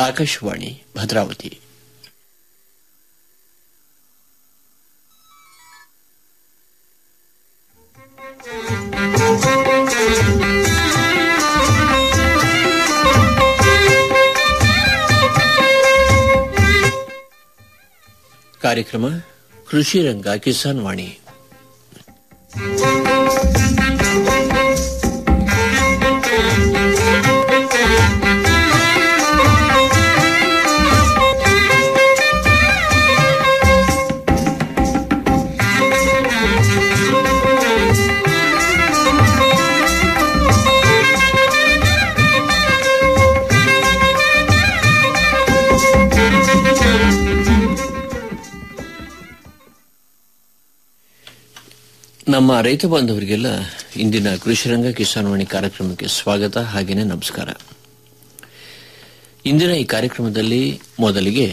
ಆಕಾಶವಾಣಿ ಭದ್ರಾವತಿ ಕಾರ್ಯಕ್ರಮ ಕೃಷಿ ರಂಗ ಕಿಸಾನ್ ವಾಣಿ ನಮ್ಮ ರೈತ ಬಾಂಧವರಿಗೆಲ್ಲ ಇಂದಿನ ಕೃಷಿ ರಂಗ ಕಿಸಾನ್ ವಾಣಿ ಕಾರ್ಯಕ್ರಮಕ್ಕೆ ಸ್ವಾಗತ ಹಾಗೇನೆ ನಮಸ್ಕಾರ ಇಂದಿನ ಈ ಕಾರ್ಯಕ್ರಮದಲ್ಲಿ ಮೊದಲಿಗೆ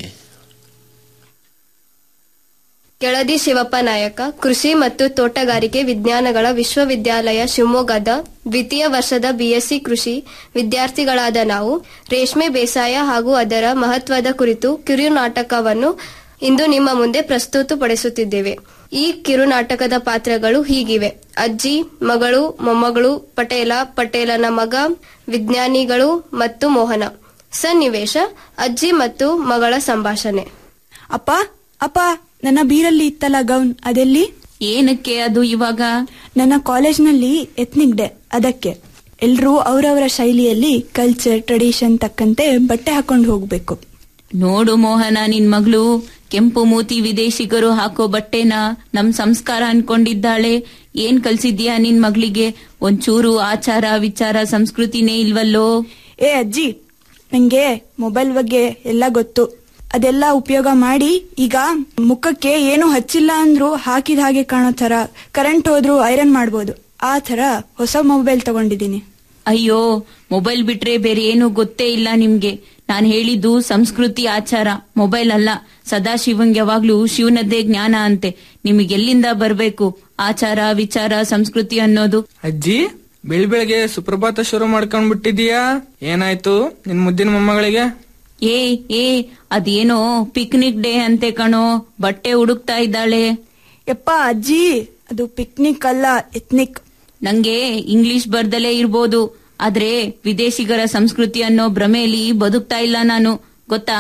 ಕೆಳದಿ ಶಿವಪ್ಪ ನಾಯಕ ಕೃಷಿ ಮತ್ತು ತೋಟಗಾರಿಕೆ ವಿಜ್ಞಾನಗಳ ವಿಶ್ವವಿದ್ಯಾಲಯ ಶಿವಮೊಗ್ಗದ ದ್ವಿತೀಯ ವರ್ಷದ ಬಿಎಸ್ಸಿ ಕೃಷಿ ವಿದ್ಯಾರ್ಥಿಗಳಾದ ನಾವು ರೇಷ್ಮೆ ಬೇಸಾಯ ಹಾಗೂ ಅದರ ಮಹತ್ವದ ಕುರಿತು ಕಿರು ನಾಟಕವನ್ನು ಇಂದು ನಿಮ್ಮ ಮುಂದೆ ಪ್ರಸ್ತುತಪಡಿಸುತ್ತಿದ್ದೇವೆ ಈ ಕಿರುನಾಟಕದ ಪಾತ್ರಗಳು ಹೀಗಿವೆ ಅಜ್ಜಿ ಮಗಳು ಮೊಮ್ಮಗಳು ಪಟೇಲ ಪಟೇಲನ ಮಗ ವಿಜ್ಞಾನಿಗಳು ಮತ್ತು ಮೋಹನ ಸನ್ನಿವೇಶ ಅಜ್ಜಿ ಮತ್ತು ಮಗಳ ಸಂಭಾಷಣೆ ಅಪ್ಪ ಅಪ್ಪ ನನ್ನ ಬೀರಲ್ಲಿ ಇತ್ತಲ್ಲ ಗೌನ್ ಅದೆಲ್ಲಿ ಏನಕ್ಕೆ ಅದು ಇವಾಗ ನನ್ನ ಕಾಲೇಜ್ನಲ್ಲಿ ಎತ್ನಿಕ್ ಡೇ ಅದಕ್ಕೆ ಎಲ್ರೂ ಅವರವರ ಶೈಲಿಯಲ್ಲಿ ಕಲ್ಚರ್ ಟ್ರೆಡಿಷನ್ ತಕ್ಕಂತೆ ಬಟ್ಟೆ ಹಾಕೊಂಡು ಹೋಗ್ಬೇಕು ನೋಡು ಮೋಹನ ನಿನ್ ಮಗಳು ಕೆಂಪು ಮೂತಿ ವಿದೇಶಿಗರು ಹಾಕೋ ಬಟ್ಟೆನ ನಮ್ ಸಂಸ್ಕಾರ ಅನ್ಕೊಂಡಿದ್ದಾಳೆ ಏನ್ ಕಲ್ಸಿದ್ಯಾ ನಿನ್ ಮಗಳಿಗೆ ಒಂಚೂರು ಆಚಾರ ವಿಚಾರ ಸಂಸ್ಕೃತಿನೇ ಇಲ್ವಲ್ಲೋ ಏ ಅಜ್ಜಿ ನಂಗೆ ಮೊಬೈಲ್ ಬಗ್ಗೆ ಎಲ್ಲ ಗೊತ್ತು ಅದೆಲ್ಲ ಉಪಯೋಗ ಮಾಡಿ ಈಗ ಮುಖಕ್ಕೆ ಏನು ಹಚ್ಚಿಲ್ಲ ಅಂದ್ರೂ ಹಾಕಿದ ಹಾಗೆ ಕಾಣೋ ತರ ಕರೆಂಟ್ ಹೋದ್ರೂ ಐರನ್ ಮಾಡ್ಬೋದು ಆ ತರ ಹೊಸ ಮೊಬೈಲ್ ತಗೊಂಡಿದ್ದೀನಿ ಅಯ್ಯೋ ಮೊಬೈಲ್ ಬಿಟ್ರೆ ಬೇರೆ ಏನು ಗೊತ್ತೇ ಇಲ್ಲ ನಿಮ್ಗೆ ನಾನ್ ಹೇಳಿದ್ದು ಸಂಸ್ಕೃತಿ ಆಚಾರ ಮೊಬೈಲ್ ಅಲ್ಲ ಸದಾ ಶಿವಂಗೆ ಯಾವಾಗ್ಲೂ ಶಿವನದ್ದೇ ಜ್ಞಾನ ಅಂತೆ ನಿಮಗೆಲ್ಲಿಂದ ಬರ್ಬೇಕು ಆಚಾರ ವಿಚಾರ ಸಂಸ್ಕೃತಿ ಅನ್ನೋದು ಅಜ್ಜಿ ಬೆಳ್ ಬೆಳಗ್ಗೆ ಸುಪ್ರಭಾತ ಶುರು ಮಾಡ್ಕೊಂಡ್ ಬಿಟ್ಟಿದೀಯಾ ಏನಾಯ್ತು ನಿನ್ ಮುದ್ದಿನ ಮೊಮ್ಮಗಳಿಗೆ ಏ ಏ ಅದೇನೋ ಪಿಕ್ನಿಕ್ ಡೇ ಅಂತೆ ಕಣೋ ಬಟ್ಟೆ ಹುಡುಕ್ತಾ ಇದ್ದಾಳೆ ಯಪ್ಪ ಅಜ್ಜಿ ಅದು ಪಿಕ್ನಿಕ್ ಅಲ್ಲ ಎತ್ನಿಕ್ ನಂಗೆ ಇಂಗ್ಲಿಷ್ ಬರ್ದಲೇ ಇರ್ಬೋದು ಆದ್ರೆ ವಿದೇಶಿಗರ ಸಂಸ್ಕೃತಿ ಅನ್ನೋ ಭ್ರಮೆಯಲ್ಲಿ ಬದುಕ್ತಾ ಇಲ್ಲ ನಾನು ಗೊತ್ತಾ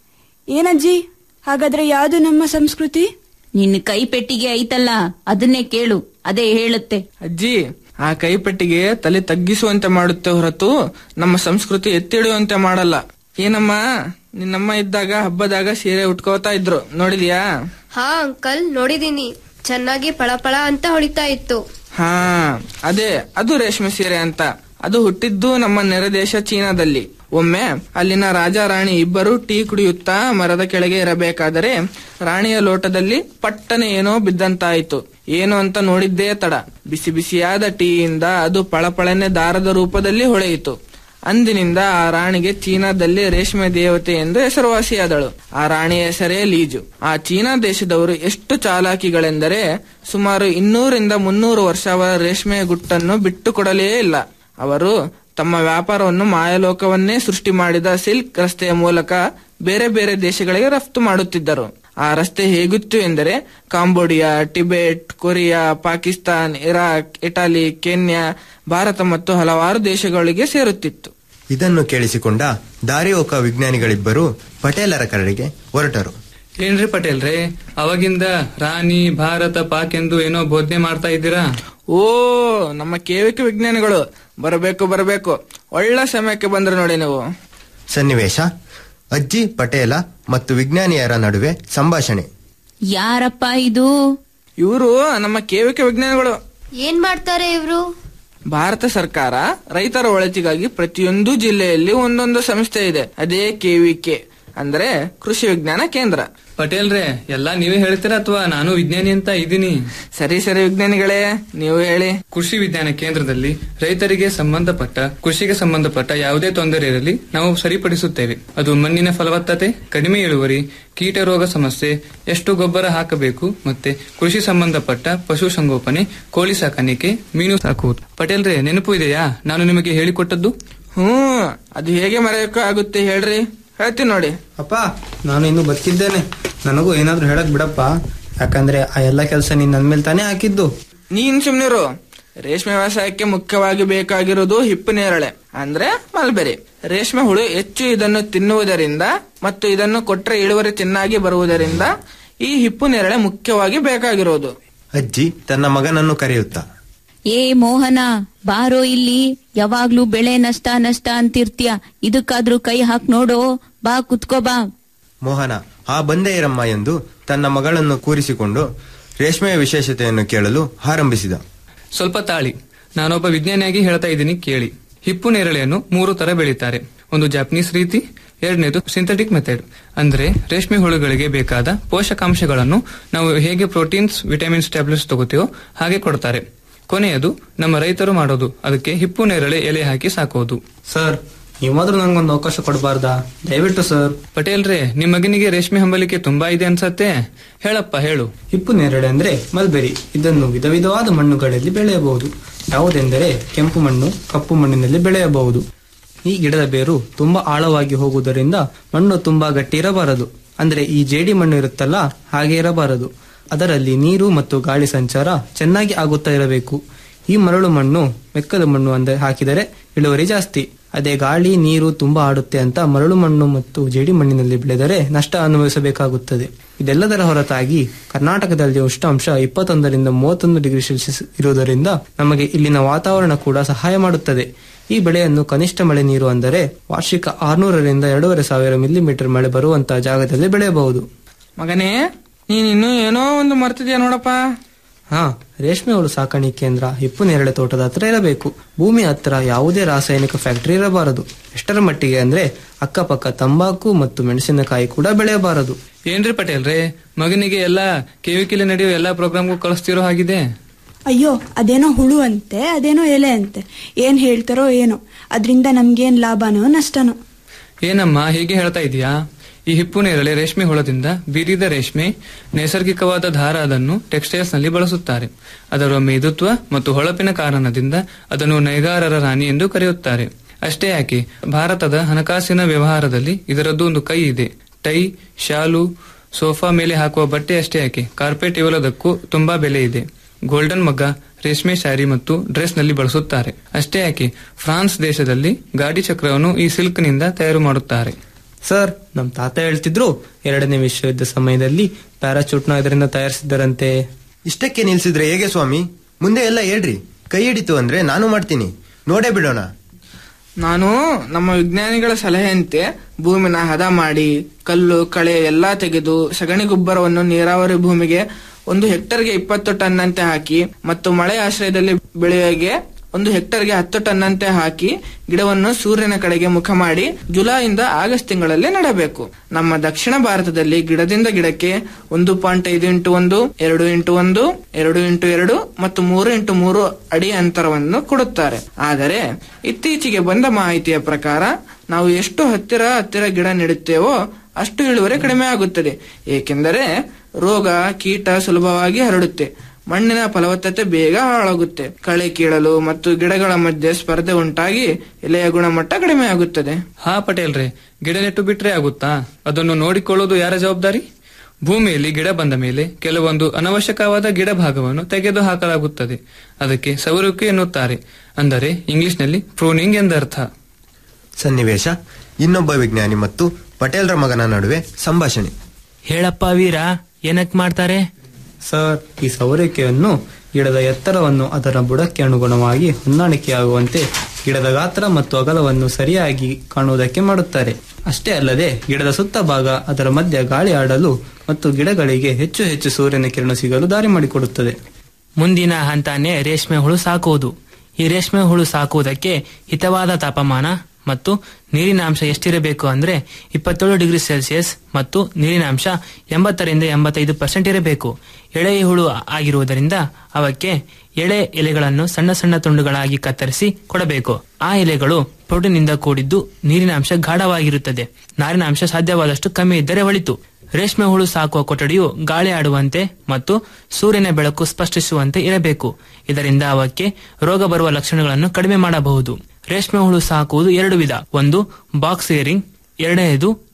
ಏನಜ್ಜಿ ಹಾಗಾದ್ರೆ ಯಾವುದು ನಮ್ಮ ಸಂಸ್ಕೃತಿ ನಿನ್ನ ಕೈ ಪೆಟ್ಟಿಗೆ ಐತಲ್ಲ ಅದನ್ನೇ ಕೇಳು ಅದೇ ಹೇಳುತ್ತೆ ಅಜ್ಜಿ ಆ ಕೈಪೆಟ್ಟಿಗೆ ತಲೆ ತಗ್ಗಿಸುವಂತೆ ಮಾಡುತ್ತೆ ಹೊರತು ನಮ್ಮ ಸಂಸ್ಕೃತಿ ಎತ್ತಿಡುವಂತೆ ಮಾಡಲ್ಲ ಏನಮ್ಮ ನಿನ್ನಮ್ಮ ಇದ್ದಾಗ ಹಬ್ಬದಾಗ ಸೀರೆ ಉಟ್ಕೋತಾ ಇದ್ರು ನೋಡಿದ್ಯಾ ಹಾ ಅಂಕಲ್ ನೋಡಿದೀನಿ ಚೆನ್ನಾಗಿ ಪಳಪಳ ಅಂತ ಹೊಳಿತಾ ಇತ್ತು ಹಾ ಅದೇ ಅದು ರೇಷ್ಮೆ ಸೀರೆ ಅಂತ ಅದು ಹುಟ್ಟಿದ್ದು ನಮ್ಮ ನೆರೆ ದೇಶ ಚೀನಾದಲ್ಲಿ ಒಮ್ಮೆ ಅಲ್ಲಿನ ರಾಜ ರಾಣಿ ಇಬ್ಬರು ಟೀ ಕುಡಿಯುತ್ತಾ ಮರದ ಕೆಳಗೆ ಇರಬೇಕಾದರೆ ರಾಣಿಯ ಲೋಟದಲ್ಲಿ ಪಟ್ಟನೆ ಏನೋ ಬಿದ್ದಂತಾಯಿತು ಏನು ಅಂತ ನೋಡಿದ್ದೇ ತಡ ಬಿಸಿ ಬಿಸಿಯಾದ ಟೀಯಿಂದ ಅದು ಪಳಪಳನೆ ದಾರದ ರೂಪದಲ್ಲಿ ಹೊಳೆಯಿತು ಅಂದಿನಿಂದ ಆ ರಾಣಿಗೆ ಚೀನಾದಲ್ಲಿ ರೇಷ್ಮೆ ದೇವತೆ ಎಂದು ಹೆಸರುವಾಸಿಯಾದಳು ಆ ರಾಣಿಯ ಹೆಸರೇ ಲೀಜು ಆ ಚೀನಾ ದೇಶದವರು ಎಷ್ಟು ಚಾಲಾಕಿಗಳೆಂದರೆ ಸುಮಾರು ಇನ್ನೂರಿಂದ ಮುನ್ನೂರು ವರ್ಷ ಅವರ ರೇಷ್ಮೆಯ ಗುಟ್ಟನ್ನು ಬಿಟ್ಟು ಕೊಡಲೇ ಇಲ್ಲ ಅವರು ತಮ್ಮ ವ್ಯಾಪಾರವನ್ನು ಮಾಯಲೋಕವನ್ನೇ ಸೃಷ್ಟಿ ಮಾಡಿದ ಸಿಲ್ಕ್ ರಸ್ತೆಯ ಮೂಲಕ ಬೇರೆ ಬೇರೆ ದೇಶಗಳಿಗೆ ರಫ್ತು ಮಾಡುತ್ತಿದ್ದರು ಆ ರಸ್ತೆ ಹೇಗಿತ್ತು ಎಂದರೆ Cambodia Tibet Korea Pakistan Iraq Italy Kenya Bharata ಮತ್ತು ಹಲವಾರು ದೇಶಗಳಿಗೆ ಸೇರುತ್ತಿತ್ತು ಇದನ್ನು ಕೇಳಿಸಿಕೊಂಡ ದಾರಿಹೋಕ ವಿಜ್ಞಾನಿಗಳಿಬ್ಬರು ಪಟೇಲರ ಕರಡಿಗೆ ಹೊರಟರು ಏನ್ರಿ ಪಟೇಲ್ರೇ ಅವಾಗಿಂದ ರಾಣಿ ಭಾರತ ಪಾಕ್ ಎಂದು ಏನೋ ಬೋಧನೆ ಮಾಡ್ತಾ ಇದ್ದೀರಾ ಓ ನಮ್ಮ ಕೇವಿಕ ವಿಜ್ಞಾನಿಗಳು ಬರಬೇಕು ಬರಬೇಕು ಒಳ್ಳೆ ಸಮಯಕ್ಕೆ ಬಂದ್ರೆ ನೋಡಿ ನೀವು ಸನ್ನಿವೇಶ ಅಜ್ಜಿ ಪಟೇಲ ಮತ್ತು ವಿಜ್ಞಾನಿಯರ ನಡುವೆ ಸಂಭಾಷಣೆ ಯಾರಪ್ಪ ಇದು ಇವರು ನಮ್ಮ ಕೇವಿಕ ವಿಜ್ಞಾನಿಗಳು ಏನ್ ಮಾಡ್ತಾರೆ ಇವ್ರು ಭಾರತ ಸರ್ಕಾರ ರೈತರ ಒಳತಿಗಾಗಿ ಪ್ರತಿಯೊಂದು ಜಿಲ್ಲೆಯಲ್ಲಿ ಒಂದೊಂದು ಸಂಸ್ಥೆ ಇದೆ ಅದೇ ಕೆವಿಕೆ ಅಂದ್ರೆ ಕೃಷಿ ವಿಜ್ಞಾನ ಕೇಂದ್ರ ಪಟೇಲ್ರೇ ಎಲ್ಲಾ ನೀವೇ ಹೇಳ್ತೀರಾ ಅಥವಾ ನಾನು ವಿಜ್ಞಾನಿ ಅಂತ ಇದ್ದೀನಿ ಸರಿ ಸರಿ ವಿಜ್ಞಾನಿಗಳೇ ನೀವು ಹೇಳಿ ಕೃಷಿ ವಿಜ್ಞಾನ ಕೇಂದ್ರದಲ್ಲಿ ರೈತರಿಗೆ ಸಂಬಂಧಪಟ್ಟ ಕೃಷಿಗೆ ಸಂಬಂಧಪಟ್ಟ ಯಾವುದೇ ತೊಂದರೆ ಇರಲಿ ನಾವು ಸರಿಪಡಿಸುತ್ತೇವೆ ಅದು ಮಣ್ಣಿನ ಫಲವತ್ತತೆ ಕಡಿಮೆ ಇಳುವರಿ ಕೀಟ ರೋಗ ಸಮಸ್ಯೆ ಎಷ್ಟು ಗೊಬ್ಬರ ಹಾಕಬೇಕು ಮತ್ತೆ ಕೃಷಿ ಸಂಬಂಧಪಟ್ಟ ಪಶು ಸಂಗೋಪನೆ ಕೋಳಿ ಸಾಕಾಣಿಕೆ ಮೀನು ಸಾಕುವುದು ಪಟೇಲ್ರೇ ನೆನಪು ಇದೆಯಾ ನಾನು ನಿಮಗೆ ಹೇಳಿಕೊಟ್ಟದ್ದು ಹ್ಮ್ ಅದು ಹೇಗೆ ಮರೆಯೋಕೆ ಆಗುತ್ತೆ ಹೇಳ್ರಿ ಹೇಳ್ತೀನಿ ನೋಡಿ ಅಪ್ಪ ನಾನು ಇನ್ನು ಬದುಕಿದ್ದೇನೆ ನನಗೂ ಏನಾದ್ರೂ ಹೇಳಕ್ ಬಿಡಪ್ಪ ಯಾಕಂದ್ರೆ ಆ ಎಲ್ಲ ಕೆಲಸ ನೀನ್ ನನ್ ಮೇಲೆ ತಾನೇ ಹಾಕಿದ್ದು ನೀನ್ ಸುಮ್ನಿರು ರೇಷ್ಮೆ ವ್ಯವಸಾಯಕ್ಕೆ ಮುಖ್ಯವಾಗಿ ಬೇಕಾಗಿರುವುದು ಹಿಪ್ಪು ನೇರಳೆ ಅಂದ್ರೆ ಮಲ್ಬೆರಿ ರೇಷ್ಮೆ ಹುಳು ಹೆಚ್ಚು ಇದನ್ನು ತಿನ್ನುವುದರಿಂದ ಮತ್ತು ಇದನ್ನು ಕೊಟ್ರೆ ಇಳುವರಿ ಚೆನ್ನಾಗಿ ಬರುವುದರಿಂದ ಈ ಹಿಪ್ಪು ನೇರಳೆ ಮುಖ್ಯವಾಗಿ ಬೇಕಾಗಿರೋದು ಅಜ್ಜಿ ತನ್ನ ಮಗನನ್ನು ಕರೆಯುತ್ತಾ ಏ ಮೋಹನ ಬಾರೋ ಇಲ್ಲಿ ಯಾವಾಗ್ಲೂ ಬೆಳೆ ನಷ್ಟ ನಷ್ಟ ಅಂತಿರ್ತೀಯ ಇದಕ್ಕಾದ್ರೂ ಕೈ ಹಾಕ್ ನೋಡೋ ಬಾ ಕುತ್ಕೋ ಬಾ ಮೋಹನ ಆ ಬಂದೇ ಇರಮ್ಮ ಎಂದು ತನ್ನ ಮಗಳನ್ನು ಕೂರಿಸಿಕೊಂಡು ರೇಷ್ಮೆಯ ವಿಶೇಷತೆಯನ್ನು ಕೇಳಲು ಆರಂಭಿಸಿದ ಸ್ವಲ್ಪ ತಾಳಿ ನಾನೊಬ್ಬ ವಿಜ್ಞಾನಿಯಾಗಿ ಹೇಳ್ತಾ ಇದ್ದೀನಿ ಕೇಳಿ ಹಿಪ್ಪು ನೇರಳೆಯನ್ನು ಮೂರು ತರ ಬೆಳೀತಾರೆ ಒಂದು ಜಾಪನೀಸ್ ರೀತಿ ಎರಡನೇದು ಸಿಂಥೆಟಿಕ್ ಮೆಥಡ್ ಅಂದ್ರೆ ರೇಷ್ಮೆ ಹುಳುಗಳಿಗೆ ಬೇಕಾದ ಪೋಷಕಾಂಶಗಳನ್ನು ನಾವು ಹೇಗೆ ಪ್ರೋಟೀನ್ಸ್ ವಿಟಮಿನ್ಸ್ ಟ್ಯಾಬ್ಲೆಟ್ಸ್ ತಗೋತೀವೋ ಹಾಗೆ ಕೊಡ್ತಾರೆ ಕೊನೆಯದು ನಮ್ಮ ರೈತರು ಮಾಡೋದು ಅದಕ್ಕೆ ಹಿಪ್ಪು ನೇರಳೆ ಎಲೆ ಹಾಕಿ ಸಾಕೋದು ಸರ್ ನೀವಾದ್ರೂ ನಂಗೊಂದು ಅವಕಾಶ ಕೊಡಬಾರ್ದಾ ದಯವಿಟ್ಟು ಸರ್ ಪಟೇಲ್ರೇ ನಿಮ್ ಮಗನಿಗೆ ರೇಷ್ಮೆ ಹಂಬಲಿಕೆ ತುಂಬಾ ಇದೆ ಅನ್ಸತ್ತೆ ಹೇಳಪ್ಪ ಹೇಳು ಹಿಪ್ಪು ನೇರಳೆ ಅಂದ್ರೆ ಮಲ್ಬೆರಿ ಇದನ್ನು ವಿಧ ವಿಧವಾದ ಮಣ್ಣುಗಳಲ್ಲಿ ಬೆಳೆಯಬಹುದು ಯಾವುದೆಂದರೆ ಕೆಂಪು ಮಣ್ಣು ಕಪ್ಪು ಮಣ್ಣಿನಲ್ಲಿ ಬೆಳೆಯಬಹುದು ಈ ಗಿಡದ ಬೇರು ತುಂಬಾ ಆಳವಾಗಿ ಹೋಗುವುದರಿಂದ ಮಣ್ಣು ತುಂಬಾ ಗಟ್ಟಿ ಇರಬಾರದು ಅಂದ್ರೆ ಈ ಜೇಡಿ ಮಣ್ಣು ಇರುತ್ತಲ್ಲ ಹಾಗೆ ಇರಬಾರದು ಅದರಲ್ಲಿ ನೀರು ಮತ್ತು ಗಾಳಿ ಸಂಚಾರ ಚೆನ್ನಾಗಿ ಆಗುತ್ತಾ ಇರಬೇಕು ಈ ಮರಳು ಮಣ್ಣು ಮೆಕ್ಕಲು ಮಣ್ಣು ಅಂದರೆ ಹಾಕಿದರೆ ಇಳುವರಿ ಜಾಸ್ತಿ ಅದೇ ಗಾಳಿ ನೀರು ತುಂಬಾ ಆಡುತ್ತೆ ಅಂತ ಮರಳು ಮಣ್ಣು ಮತ್ತು ಜೇಡಿ ಮಣ್ಣಿನಲ್ಲಿ ಬೆಳೆದರೆ ನಷ್ಟ ಅನುಭವಿಸಬೇಕಾಗುತ್ತದೆ ಇದೆಲ್ಲದರ ಹೊರತಾಗಿ ಕರ್ನಾಟಕದಲ್ಲಿ ಉಷ್ಣಾಂಶ ಇಪ್ಪತ್ತೊಂದರಿಂದ ಮೂವತ್ತೊಂದು ಡಿಗ್ರಿ ಸೆಲ್ಸಿಯಸ್ ಇರುವುದರಿಂದ ನಮಗೆ ಇಲ್ಲಿನ ವಾತಾವರಣ ಕೂಡ ಸಹಾಯ ಮಾಡುತ್ತದೆ ಈ ಬೆಳೆಯನ್ನು ಕನಿಷ್ಠ ಮಳೆ ನೀರು ಅಂದರೆ ವಾರ್ಷಿಕ ಆರ್ನೂರರಿಂದ ಎರಡೂವರೆ ಸಾವಿರ ಮಿಲಿಮೀಟರ್ ಮಳೆ ಬರುವಂತಹ ಜಾಗದಲ್ಲಿ ಬೆಳೆಯಬಹುದು ಮಗನೇ ನೀನ್ ಇನ್ನೂ ಏನೋ ಒಂದು ಮರ್ತಿದ್ಯಾ ನೋಡಪ್ಪ ಹಾ ರೇಷ್ಮೆ ಹುಳು ಸಾಕಾಣಿಕೆ ಕೇಂದ್ರ ಹಿಪ್ಪು ನೇರಳೆ ತೋಟದ ಹತ್ರ ಇರಬೇಕು ಭೂಮಿ ಹತ್ರ ಯಾವುದೇ ರಾಸಾಯನಿಕ ಫ್ಯಾಕ್ಟರಿ ಇರಬಾರದು ಎಷ್ಟರ ಮಟ್ಟಿಗೆ ಅಂದ್ರೆ ಅಕ್ಕಪಕ್ಕ ತಂಬಾಕು ಮತ್ತು ಮೆಣಸಿನಕಾಯಿ ಕೂಡ ಬೆಳೆಯಬಾರದು ಏನ್ರಿ ಪಟೇಲ್ರೇ ಮಗನಿಗೆ ಎಲ್ಲಾ ಕೆವಿಕಿಲಿ ನಡೆಯೋ ಎಲ್ಲಾ ಪ್ರೋಗ್ರಾಮ್ಗೂ ಕಳಿಸ್ತಿರೋ ಹಾಗಿದೆ ಅಯ್ಯೋ ಅದೇನೋ ಹುಳು ಅಂತೆ ಅದೇನೋ ಎಲೆ ಅಂತೆ ಏನ್ ಹೇಳ್ತಾರೋ ಏನೋ ಅದರಿಂದ ನಮ್ಗೇನ್ ಲಾಭನೋ ನಷ್ಟನೋ ಏನಮ್ಮ ಹೀಗೆ ಹೇಳ್ತಾ ಇದೀಯಾ ಈ ಹಿಪ್ಪು ನೇರಳೆ ರೇಷ್ಮೆ ಹುಳದಿಂದ ಬೀರಿದ ರೇಷ್ಮೆ ನೈಸರ್ಗಿಕವಾದ ದಾರ ಅದನ್ನು ಟೆಕ್ಸ್ಟೈಲ್ಸ್ ನಲ್ಲಿ ಬಳಸುತ್ತಾರೆ ಅದರ ಮೇದುತ್ವ ಮತ್ತು ಹೊಳಪಿನ ಕಾರಣದಿಂದ ಅದನ್ನು ನೈಗಾರರ ರಾಣಿ ಎಂದು ಕರೆಯುತ್ತಾರೆ ಅಷ್ಟೇ ಯಾಕೆ ಭಾರತದ ಹಣಕಾಸಿನ ವ್ಯವಹಾರದಲ್ಲಿ ಇದರದ್ದು ಒಂದು ಕೈ ಇದೆ ಟೈ ಶಾಲು ಸೋಫಾ ಮೇಲೆ ಹಾಕುವ ಬಟ್ಟೆ ಅಷ್ಟೇ ಯಾಕೆ ಕಾರ್ಪೆಟ್ ಇವೆಲ್ಲದಕ್ಕೂ ತುಂಬಾ ಬೆಲೆ ಇದೆ ಗೋಲ್ಡನ್ ಮಗ್ಗ ರೇಷ್ಮೆ ಸ್ಯಾರಿ ಮತ್ತು ಡ್ರೆಸ್ ನಲ್ಲಿ ಬಳಸುತ್ತಾರೆ ಅಷ್ಟೇ ಯಾಕೆ ಫ್ರಾನ್ಸ್ ದೇಶದಲ್ಲಿ ಗಾಡಿ ಚಕ್ರವನ್ನು ಈ ಸಿಲ್ಕ್ ನಿಂದ ತಯಾರು ಮಾಡುತ್ತಾರೆ ಸರ್ ನಮ್ ತಾತ ಹೇಳ್ತಿದ್ರು ಎರಡನೇ ವಿಶ್ವಯುದ್ಧ ಸಮಯದಲ್ಲಿ ಪ್ಯಾರಾಚೂಟ್ನ ಇದರಿಂದ ತಯಾರಿಸಿದ್ದರಂತೆ ಇಷ್ಟಕ್ಕೆ ನಿಲ್ಸಿದ್ರೆ ಹೇಗೆ ಸ್ವಾಮಿ ಮುಂದೆ ಎಲ್ಲ ಹೇಳ್ರಿ ಕೈ ಹಿಡಿತು ಅಂದ್ರೆ ನಾನು ಮಾಡ್ತೀನಿ ನೋಡೇ ಬಿಡೋಣ ನಾನು ನಮ್ಮ ವಿಜ್ಞಾನಿಗಳ ಸಲಹೆಯಂತೆ ಭೂಮಿನ ಹದ ಮಾಡಿ ಕಲ್ಲು ಕಳೆ ಎಲ್ಲಾ ತೆಗೆದು ಸಗಣಿ ಗೊಬ್ಬರವನ್ನು ನೀರಾವರಿ ಭೂಮಿಗೆ ಒಂದು ಹೆಕ್ಟರ್ಗೆ ಇಪ್ಪತ್ತು ಟನ್ನಂತೆ ಹಾಕಿ ಮತ್ತು ಮಳೆ ಆಶ್ರಯದಲ್ಲಿ ಬೆಳೆಯೋಗೆ ಒಂದು ಹೆಕ್ಟರ್ಗೆ ಹತ್ತು ಟನ್ನಂತೆ ಹಾಕಿ ಗಿಡವನ್ನು ಸೂರ್ಯನ ಕಡೆಗೆ ಮುಖ ಮಾಡಿ ಜುಲೈಯಿಂದ ಆಗಸ್ಟ್ ತಿಂಗಳಲ್ಲಿ ನೆಡಬೇಕು ನಮ್ಮ ದಕ್ಷಿಣ ಭಾರತದಲ್ಲಿ ಗಿಡದಿಂದ ಗಿಡಕ್ಕೆ ಒಂದು ಪಾಯಿಂಟ್ ಐದು ಇಂಟು ಒಂದು ಎರಡು ಇಂಟು ಒಂದು ಎರಡು ಇಂಟು ಎರಡು ಮತ್ತು ಮೂರು ಇಂಟು ಮೂರು ಅಡಿ ಅಂತರವನ್ನು ಕೊಡುತ್ತಾರೆ ಆದರೆ ಇತ್ತೀಚೆಗೆ ಬಂದ ಮಾಹಿತಿಯ ಪ್ರಕಾರ ನಾವು ಎಷ್ಟು ಹತ್ತಿರ ಹತ್ತಿರ ಗಿಡ ನೆಡುತ್ತೇವೋ ಅಷ್ಟು ಇಳುವರಿ ಕಡಿಮೆ ಆಗುತ್ತದೆ ಏಕೆಂದರೆ ರೋಗ ಕೀಟ ಸುಲಭವಾಗಿ ಹರಡುತ್ತೆ ಮಣ್ಣಿನ ಫಲವತ್ತತೆ ಬೇಗ ಹಾಳಾಗುತ್ತೆ ಕಳೆ ಕೀಳಲು ಮತ್ತು ಗಿಡಗಳ ಮಧ್ಯೆ ಸ್ಪರ್ಧೆ ಉಂಟಾಗಿ ಎಲೆಯ ಗುಣಮಟ್ಟ ಕಡಿಮೆ ಆಗುತ್ತದೆ ಹಾ ಪಟೇಲ್ರೆ ಗಿಡ ನೆಟ್ಟು ಬಿಟ್ರೆ ಆಗುತ್ತಾ ಅದನ್ನು ನೋಡಿಕೊಳ್ಳೋದು ಯಾರ ಜವಾಬ್ದಾರಿ ಭೂಮಿಯಲ್ಲಿ ಗಿಡ ಬಂದ ಮೇಲೆ ಕೆಲವೊಂದು ಅನವಶ್ಯಕವಾದ ಗಿಡ ಭಾಗವನ್ನು ತೆಗೆದು ಹಾಕಲಾಗುತ್ತದೆ ಅದಕ್ಕೆ ಸವರುವಿಕೆ ಎನ್ನುತ್ತಾರೆ ಅಂದರೆ ಇಂಗ್ಲಿಷ್ನಲ್ಲಿ ಪ್ರೂನಿಂಗ್ ಎಂದರ್ಥ ಸನ್ನಿವೇಶ ಇನ್ನೊಬ್ಬ ವಿಜ್ಞಾನಿ ಮತ್ತು ಪಟೇಲ್ರ ಮಗನ ನಡುವೆ ಸಂಭಾಷಣೆ ಹೇಳಪ್ಪ ವೀರ ಏನಕ್ ಮಾಡ್ತಾರೆ ಸರ್ ಈ ಸೌರಿಕೆಯನ್ನು ಗಿಡದ ಎತ್ತರವನ್ನು ಅದರ ಬುಡಕ್ಕೆ ಅನುಗುಣವಾಗಿ ಹೊಂದಾಣಿಕೆಯಾಗುವಂತೆ ಗಿಡದ ಗಾತ್ರ ಮತ್ತು ಅಗಲವನ್ನು ಸರಿಯಾಗಿ ಕಾಣುವುದಕ್ಕೆ ಮಾಡುತ್ತಾರೆ ಅಷ್ಟೇ ಅಲ್ಲದೆ ಗಿಡದ ಸುತ್ತ ಭಾಗ ಅದರ ಮಧ್ಯ ಗಾಳಿ ಆಡಲು ಮತ್ತು ಗಿಡಗಳಿಗೆ ಹೆಚ್ಚು ಹೆಚ್ಚು ಸೂರ್ಯನ ಕಿರಣ ಸಿಗಲು ದಾರಿ ಮಾಡಿಕೊಡುತ್ತದೆ ಮುಂದಿನ ಹಂತಾನೆ ರೇಷ್ಮೆ ಹುಳು ಸಾಕುವುದು ಈ ರೇಷ್ಮೆ ಹುಳು ಸಾಕುವುದಕ್ಕೆ ಹಿತವಾದ ತಾಪಮಾನ ಮತ್ತು ನೀರಿನ ಅಂಶ ಎಷ್ಟಿರಬೇಕು ಅಂದ್ರೆ ಇಪ್ಪತ್ತೇಳು ಡಿಗ್ರಿ ಸೆಲ್ಸಿಯಸ್ ಮತ್ತು ನೀರಿನ ಅಂಶ ಎಂಬತ್ತರಿಂದ ಎಂಬತ್ತೈದು ಪರ್ಸೆಂಟ್ ಇರಬೇಕು ಎಳೆ ಹುಳು ಆಗಿರುವುದರಿಂದ ಅವಕ್ಕೆ ಎಳೆ ಎಲೆಗಳನ್ನು ಸಣ್ಣ ಸಣ್ಣ ತುಂಡುಗಳಾಗಿ ಕತ್ತರಿಸಿ ಕೊಡಬೇಕು ಆ ಎಲೆಗಳು ಪ್ರೋಟೀನ್ನಿಂದ ಕೂಡಿದ್ದು ನೀರಿನ ಅಂಶ ಗಾಢವಾಗಿರುತ್ತದೆ ನಾರಿನ ಅಂಶ ಸಾಧ್ಯವಾದಷ್ಟು ಕಮ್ಮಿ ಇದ್ದರೆ ಒಳಿತು ರೇಷ್ಮೆ ಹುಳು ಸಾಕುವ ಕೊಠಡಿಯು ಗಾಳಿ ಆಡುವಂತೆ ಮತ್ತು ಸೂರ್ಯನ ಬೆಳಕು ಸ್ಪಷ್ಟಿಸುವಂತೆ ಇರಬೇಕು ಇದರಿಂದ ಅವಕ್ಕೆ ರೋಗ ಬರುವ ಲಕ್ಷಣಗಳನ್ನು ಕಡಿಮೆ ಮಾಡಬಹುದು ರೇಷ್ಮೆ ಹುಳು ಸಾಕುವುದು ಎರಡು ವಿಧ ಒಂದು ಬಾಕ್ಸ್ ಏರಿಂಗ್ ಎರಡನೆಯದು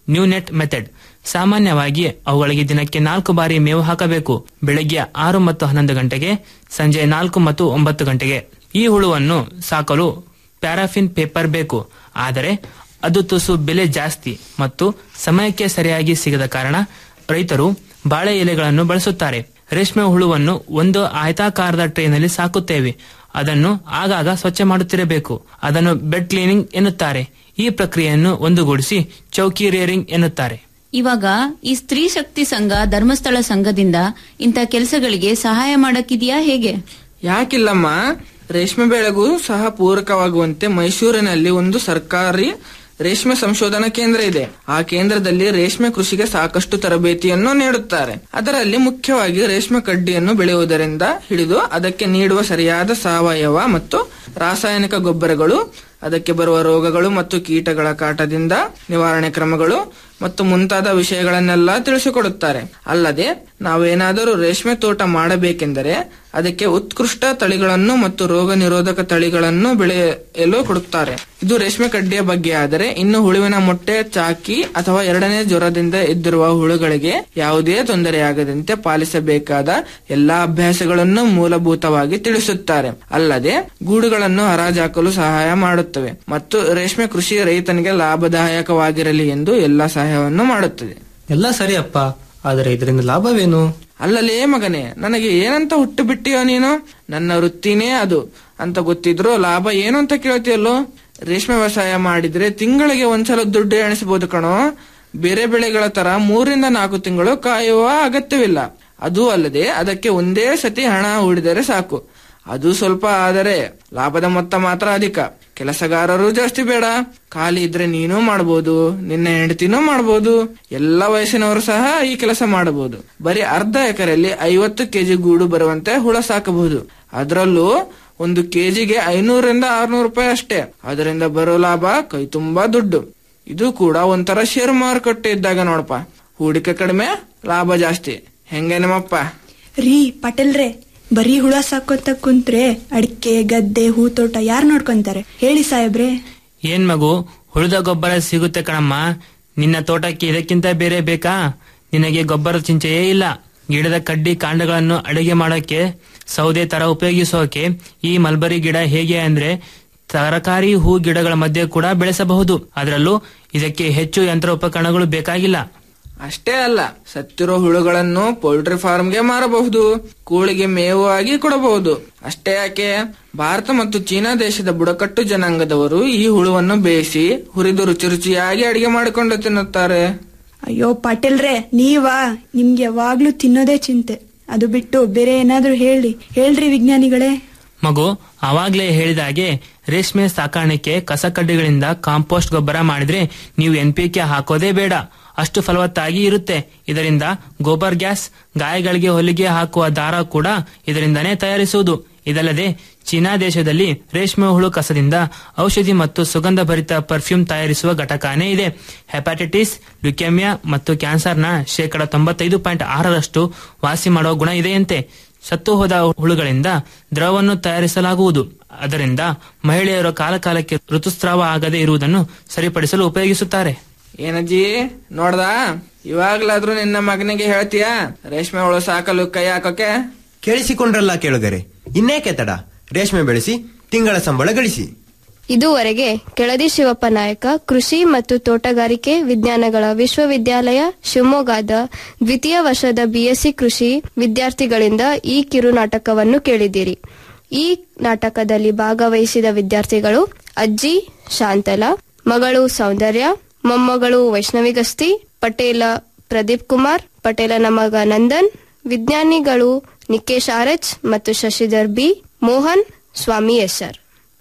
ನ್ಯೂ ನೆಟ್ ಮೆಥಡ್ ಸಾಮಾನ್ಯವಾಗಿ ಅವುಗಳಿಗೆ ದಿನಕ್ಕೆ ನಾಲ್ಕು ಬಾರಿ ಮೇವು ಹಾಕಬೇಕು ಬೆಳಗ್ಗೆ ಆರು ಮತ್ತು ಹನ್ನೊಂದು ಗಂಟೆಗೆ ಸಂಜೆ ನಾಲ್ಕು ಮತ್ತು ಒಂಬತ್ತು ಗಂಟೆಗೆ ಈ ಹುಳುವನ್ನು ಸಾಕಲು ಪ್ಯಾರಾಫಿನ್ ಪೇಪರ್ ಬೇಕು ಆದರೆ ಅದು ತುಸು ಬೆಲೆ ಜಾಸ್ತಿ ಮತ್ತು ಸಮಯಕ್ಕೆ ಸರಿಯಾಗಿ ಸಿಗದ ಕಾರಣ ರೈತರು ಬಾಳೆ ಎಲೆಗಳನ್ನು ಬಳಸುತ್ತಾರೆ ರೇಷ್ಮೆ ಹುಳುವನ್ನು ಒಂದು ಆಯತಾಕಾರದ ಟ್ರೇನಲ್ಲಿ ಸಾಕುತ್ತೇವೆ ಅದನ್ನು ಆಗಾಗ ಸ್ವಚ್ಛ ಮಾಡುತ್ತಿರಬೇಕು ಅದನ್ನು ಬೆಡ್ ಕ್ಲೀನಿಂಗ್ ಎನ್ನುತ್ತಾರೆ ಈ ಪ್ರಕ್ರಿಯೆಯನ್ನು ಒಂದುಗೂಡಿಸಿ ಚೌಕಿ ರೇರಿಂಗ್ ಎನ್ನುತ್ತಾರೆ ಇವಾಗ ಈ ಸ್ತ್ರೀ ಶಕ್ತಿ ಸಂಘ ಧರ್ಮಸ್ಥಳ ಸಂಘದಿಂದ ಇಂಥ ಕೆಲಸಗಳಿಗೆ ಸಹಾಯ ಮಾಡಕ್ಕಿದ್ಯಾ ಹೇಗೆ ಯಾಕಿಲ್ಲಮ್ಮ ರೇಷ್ಮೆ ಬೆಳೆಗೂ ಸಹ ಪೂರಕವಾಗುವಂತೆ ಮೈಸೂರಿನಲ್ಲಿ ಒಂದು ಸರ್ಕಾರಿ ರೇಷ್ಮೆ ಸಂಶೋಧನಾ ಕೇಂದ್ರ ಇದೆ ಆ ಕೇಂದ್ರದಲ್ಲಿ ರೇಷ್ಮೆ ಕೃಷಿಗೆ ಸಾಕಷ್ಟು ತರಬೇತಿಯನ್ನು ನೀಡುತ್ತಾರೆ ಅದರಲ್ಲಿ ಮುಖ್ಯವಾಗಿ ರೇಷ್ಮೆ ಕಡ್ಡಿಯನ್ನು ಬೆಳೆಯುವುದರಿಂದ ಹಿಡಿದು ಅದಕ್ಕೆ ನೀಡುವ ಸರಿಯಾದ ಸಾವಯವ ಮತ್ತು ರಾಸಾಯನಿಕ ಗೊಬ್ಬರಗಳು ಅದಕ್ಕೆ ಬರುವ ರೋಗಗಳು ಮತ್ತು ಕೀಟಗಳ ಕಾಟದಿಂದ ನಿವಾರಣೆ ಕ್ರಮಗಳು ಮತ್ತು ಮುಂತಾದ ವಿಷಯಗಳನ್ನೆಲ್ಲ ತಿಳಿಸಿಕೊಡುತ್ತಾರೆ ಅಲ್ಲದೆ ನಾವೇನಾದರೂ ರೇಷ್ಮೆ ತೋಟ ಮಾಡಬೇಕೆಂದರೆ ಅದಕ್ಕೆ ಉತ್ಕೃಷ್ಟ ತಳಿಗಳನ್ನು ಮತ್ತು ರೋಗ ನಿರೋಧಕ ತಳಿಗಳನ್ನು ಬೆಳೆಯಲು ಕೊಡುತ್ತಾರೆ ಇದು ರೇಷ್ಮೆ ಕಡ್ಡಿಯ ಬಗ್ಗೆ ಆದರೆ ಇನ್ನು ಹುಳುವಿನ ಮೊಟ್ಟೆ ಚಾಕಿ ಅಥವಾ ಎರಡನೇ ಜ್ವರದಿಂದ ಎದ್ದಿರುವ ಹುಳುಗಳಿಗೆ ಯಾವುದೇ ತೊಂದರೆಯಾಗದಂತೆ ಪಾಲಿಸಬೇಕಾದ ಎಲ್ಲಾ ಅಭ್ಯಾಸಗಳನ್ನು ಮೂಲಭೂತವಾಗಿ ತಿಳಿಸುತ್ತಾರೆ ಅಲ್ಲದೆ ಗೂಡುಗಳನ್ನು ಹರಾಜಾಕಲು ಸಹಾಯ ಮಾಡುತ್ತವೆ ಮತ್ತು ರೇಷ್ಮೆ ಕೃಷಿ ರೈತನಿಗೆ ಲಾಭದಾಯಕವಾಗಿರಲಿ ಎಂದು ಎಲ್ಲಾ ಸಹಾಯವನ್ನು ಮಾಡುತ್ತದೆ ಎಲ್ಲ ಸರಿಯಪ್ಪ ಆದರೆ ಇದರಿಂದ ಲಾಭವೇನು ಅಲ್ಲಲೇ ಮಗನೇ ನನಗೆ ಏನಂತ ಹುಟ್ಟು ಬಿಟ್ಟಿಯೋ ನೀನು ನನ್ನ ವೃತ್ತಿನೇ ಅದು ಅಂತ ಗೊತ್ತಿದ್ರು ಲಾಭ ಏನು ಅಂತ ಕೇಳ್ತೀಯಲ್ಲೋ ರೇಷ್ಮೆ ವ್ಯವಸಾಯ ಮಾಡಿದ್ರೆ ತಿಂಗಳಿಗೆ ಒಂದ್ಸಲ ದುಡ್ಡು ಎಣಿಸಬಹುದು ಕಣೋ ಬೇರೆ ಬೆಳೆಗಳ ತರ ಮೂರಿಂದ ನಾಲ್ಕು ತಿಂಗಳು ಕಾಯುವ ಅಗತ್ಯವಿಲ್ಲ ಅದು ಅಲ್ಲದೆ ಅದಕ್ಕೆ ಒಂದೇ ಸತಿ ಹಣ ಹೂಡಿದರೆ ಸಾಕು ಅದು ಸ್ವಲ್ಪ ಆದರೆ ಲಾಭದ ಮೊತ್ತ ಮಾತ್ರ ಅಧಿಕ ಕೆಲಸಗಾರರು ಜಾಸ್ತಿ ಬೇಡ ಖಾಲಿ ಇದ್ರೆ ನೀನು ಮಾಡಬಹುದು ನಿನ್ನ ಹೆಂಡತಿನೂ ಮಾಡಬಹುದು ಎಲ್ಲ ವಯಸ್ಸಿನವರು ಸಹ ಈ ಕೆಲಸ ಮಾಡಬಹುದು ಬರೀ ಅರ್ಧ ಎಕರೆಯಲ್ಲಿ ಐವತ್ತು ಕೆಜಿ ಗೂಡು ಬರುವಂತೆ ಹುಳ ಸಾಕಬಹುದು ಅದರಲ್ಲೂ ಒಂದು ಕೆಜಿಗೆ ಐನೂರಿಂದ ಆರ್ನೂರು ರೂಪಾಯಿ ಅಷ್ಟೇ ಅದರಿಂದ ಬರೋ ಲಾಭ ಕೈ ತುಂಬಾ ದುಡ್ಡು ಇದು ಕೂಡ ಒಂಥರ ಶೇರ್ ಮಾರುಕಟ್ಟೆ ಇದ್ದಾಗ ನೋಡಪ್ಪ ಹೂಡಿಕೆ ಕಡಿಮೆ ಲಾಭ ಜಾಸ್ತಿ ಹೆಂಗೆ ನಿಮ್ಮಪ್ಪ ರೀ ಪಟೇಲ್ರೆ ಬರೀ ಹುಳ ಸಾಕೋತ ಕುಂತ್ರೆ ಅಡಿಕೆ ಗದ್ದೆ ಹೂತೋಟ ಯಾರ್ ನೋಡ್ಕೊಂತಾರೆ ಹೇಳಿ ಸಾಹೇಬ್ರೆ ಏನ್ ಮಗು ಹುಳಿದ ಗೊಬ್ಬರ ಸಿಗುತ್ತೆ ಕಣಮ್ಮ ನಿನ್ನ ತೋಟಕ್ಕೆ ಇದಕ್ಕಿಂತ ಬೇರೆ ಬೇಕಾ ನಿನಗೆ ಗೊಬ್ಬರದ ಚಿಂತೆಯೇ ಇಲ್ಲ ಗಿಡದ ಕಡ್ಡಿ ಕಾಂಡಗಳನ್ನು ಅಡಿಗೆ ಮಾಡೋಕೆ ಸೌದೆ ತರ ಉಪಯೋಗಿಸೋಕೆ ಈ ಮಲ್ಬರಿ ಗಿಡ ಹೇಗೆ ಅಂದ್ರೆ ತರಕಾರಿ ಹೂ ಗಿಡಗಳ ಮಧ್ಯೆ ಕೂಡ ಬೆಳೆಸಬಹುದು ಅದರಲ್ಲೂ ಇದಕ್ಕೆ ಹೆಚ್ಚು ಯಂತ್ರ ಉಪಕರಣಗಳು ಬೇಕಾಗಿಲ್ಲ ಅಷ್ಟೇ ಅಲ್ಲ ಸತ್ತಿರೋ ಹುಳುಗಳನ್ನು ಪೌಲ್ಟ್ರಿ ಫಾರ್ಮ್ಗೆ ಮಾರಬಹುದು ಕೋಳಿಗೆ ಮೇವು ಆಗಿ ಕೊಡಬಹುದು ಅಷ್ಟೇ ಯಾಕೆ ಭಾರತ ಮತ್ತು ಚೀನಾ ದೇಶದ ಬುಡಕಟ್ಟು ಜನಾಂಗದವರು ಈ ಹುಳುವನ್ನು ಬೇಯಿಸಿ ಹುರಿದು ರುಚಿ ರುಚಿಯಾಗಿ ಅಡಿಗೆ ಮಾಡಿಕೊಂಡು ತಿನ್ನುತ್ತಾರೆ ಅಯ್ಯೋ ಪಾಟೀಲ್ರೆ ನೀವಾ ನಿಮ್ಗೆ ಯಾವಾಗ್ಲೂ ತಿನ್ನೋದೇ ಚಿಂತೆ ಅದು ಬಿಟ್ಟು ಬೇರೆ ಏನಾದ್ರೂ ಹೇಳಿ ಹೇಳ್ರಿ ವಿಜ್ಞಾನಿಗಳೇ ಮಗು ಅವಾಗ್ಲೇ ಹೇಳಿದ ಹಾಗೆ ರೇಷ್ಮೆ ಸಾಕಾಣಿಕೆ ಕಸಕಡ್ಡಿಗಳಿಂದ ಕಾಂಪೋಸ್ಟ್ ಗೊಬ್ಬರ ಮಾಡಿದ್ರೆ ನೀವು ಎನ್ ಪಿ ಕೆ ಹಾಕೋದೇ ಬೇಡ ಅಷ್ಟು ಫಲವತ್ತಾಗಿ ಇರುತ್ತೆ ಇದರಿಂದ ಗೋಬರ್ ಗ್ಯಾಸ್ ಗಾಯಗಳಿಗೆ ಹೊಲಿಗೆ ಹಾಕುವ ದಾರ ಕೂಡ ಇದರಿಂದನೇ ತಯಾರಿಸುವುದು ಇದಲ್ಲದೆ ಚೀನಾ ದೇಶದಲ್ಲಿ ರೇಷ್ಮೆ ಹುಳು ಕಸದಿಂದ ಔಷಧಿ ಮತ್ತು ಸುಗಂಧ ಭರಿತ ಪರ್ಫ್ಯೂಮ್ ತಯಾರಿಸುವ ಘಟಕನೇ ಇದೆ ಹೆಪಾಟೈಟಿಸ್ ಲ್ಯುಕೆಮಿಯಾ ಮತ್ತು ಕ್ಯಾನ್ಸರ್ನ ಶೇಕಡ ತೊಂಬತ್ತೈದು ಪಾಯಿಂಟ್ ಆರರಷ್ಟು ವಾಸಿ ಮಾಡುವ ಗುಣ ಇದೆಯಂತೆ ಸತ್ತು ಹೋದ ಹುಳುಗಳಿಂದ ದ್ರವವನ್ನು ತಯಾರಿಸಲಾಗುವುದು ಅದರಿಂದ ಮಹಿಳೆಯರು ಕಾಲಕಾಲಕ್ಕೆ ಋತುಸ್ರಾವ ಆಗದೆ ಇರುವುದನ್ನು ಸರಿಪಡಿಸಲು ಉಪಯೋಗಿಸುತ್ತಾರೆ ಏನಜ್ಜಿ ನೋಡ್ದ ಇವಾಗ್ಲಾದ್ರೂ ನಿನ್ನ ಮಗನಿಗೆ ಹೇಳ್ತೀಯಾ ರೇಷ್ಮೆ ಹುಳು ಸಾಕಲು ಕೈ ಹಾಕೋಕೆ ಕೇಳಿಸಿಕೊಂಡ್ರಲ್ಲ ಕೇಳುಗರೆ ಇನ್ನೇಕೆ ತಡ ರೇಷ್ಮೆ ಬೆಳೆಸಿ ತಿಂಗಳ ಸಂಬಳ ಗಳಿಸಿ ಇದುವರೆಗೆ ಕೆಳದಿ ಶಿವಪ್ಪ ನಾಯಕ ಕೃಷಿ ಮತ್ತು ತೋಟಗಾರಿಕೆ ವಿಜ್ಞಾನಗಳ ವಿಶ್ವವಿದ್ಯಾಲಯ ಶಿವಮೊಗ್ಗದ ದ್ವಿತೀಯ ವರ್ಷದ ಬಿಎಸ್ಸಿ ಕೃಷಿ ವಿದ್ಯಾರ್ಥಿಗಳಿಂದ ಈ ಕಿರು ನಾಟಕವನ್ನು ಕೇಳಿದಿರಿ ಈ ನಾಟಕದಲ್ಲಿ ಭಾಗವಹಿಸಿದ ವಿದ್ಯಾರ್ಥಿಗಳು ಅಜ್ಜಿ ಶಾಂತಲಾ ಮಗಳು ಸೌಂದರ್ಯ ಮೊಮ್ಮಗಳು ವೈಷ್ಣವಿ ಗಸ್ತಿ ಪಟೇಲ ಪ್ರದೀಪ್ ಕುಮಾರ್ ಪಟೇಲನ ಮಗ ನಂದನ್ ವಿಜ್ಞಾನಿಗಳು ನಿಕೇಶ್ ಆರ್ಎಚ್ ಮತ್ತು ಶಶಿಧರ್ ಬಿ ಮೋಹನ್ ಸ್ವಾಮಿ ಎಸ್ಆರ್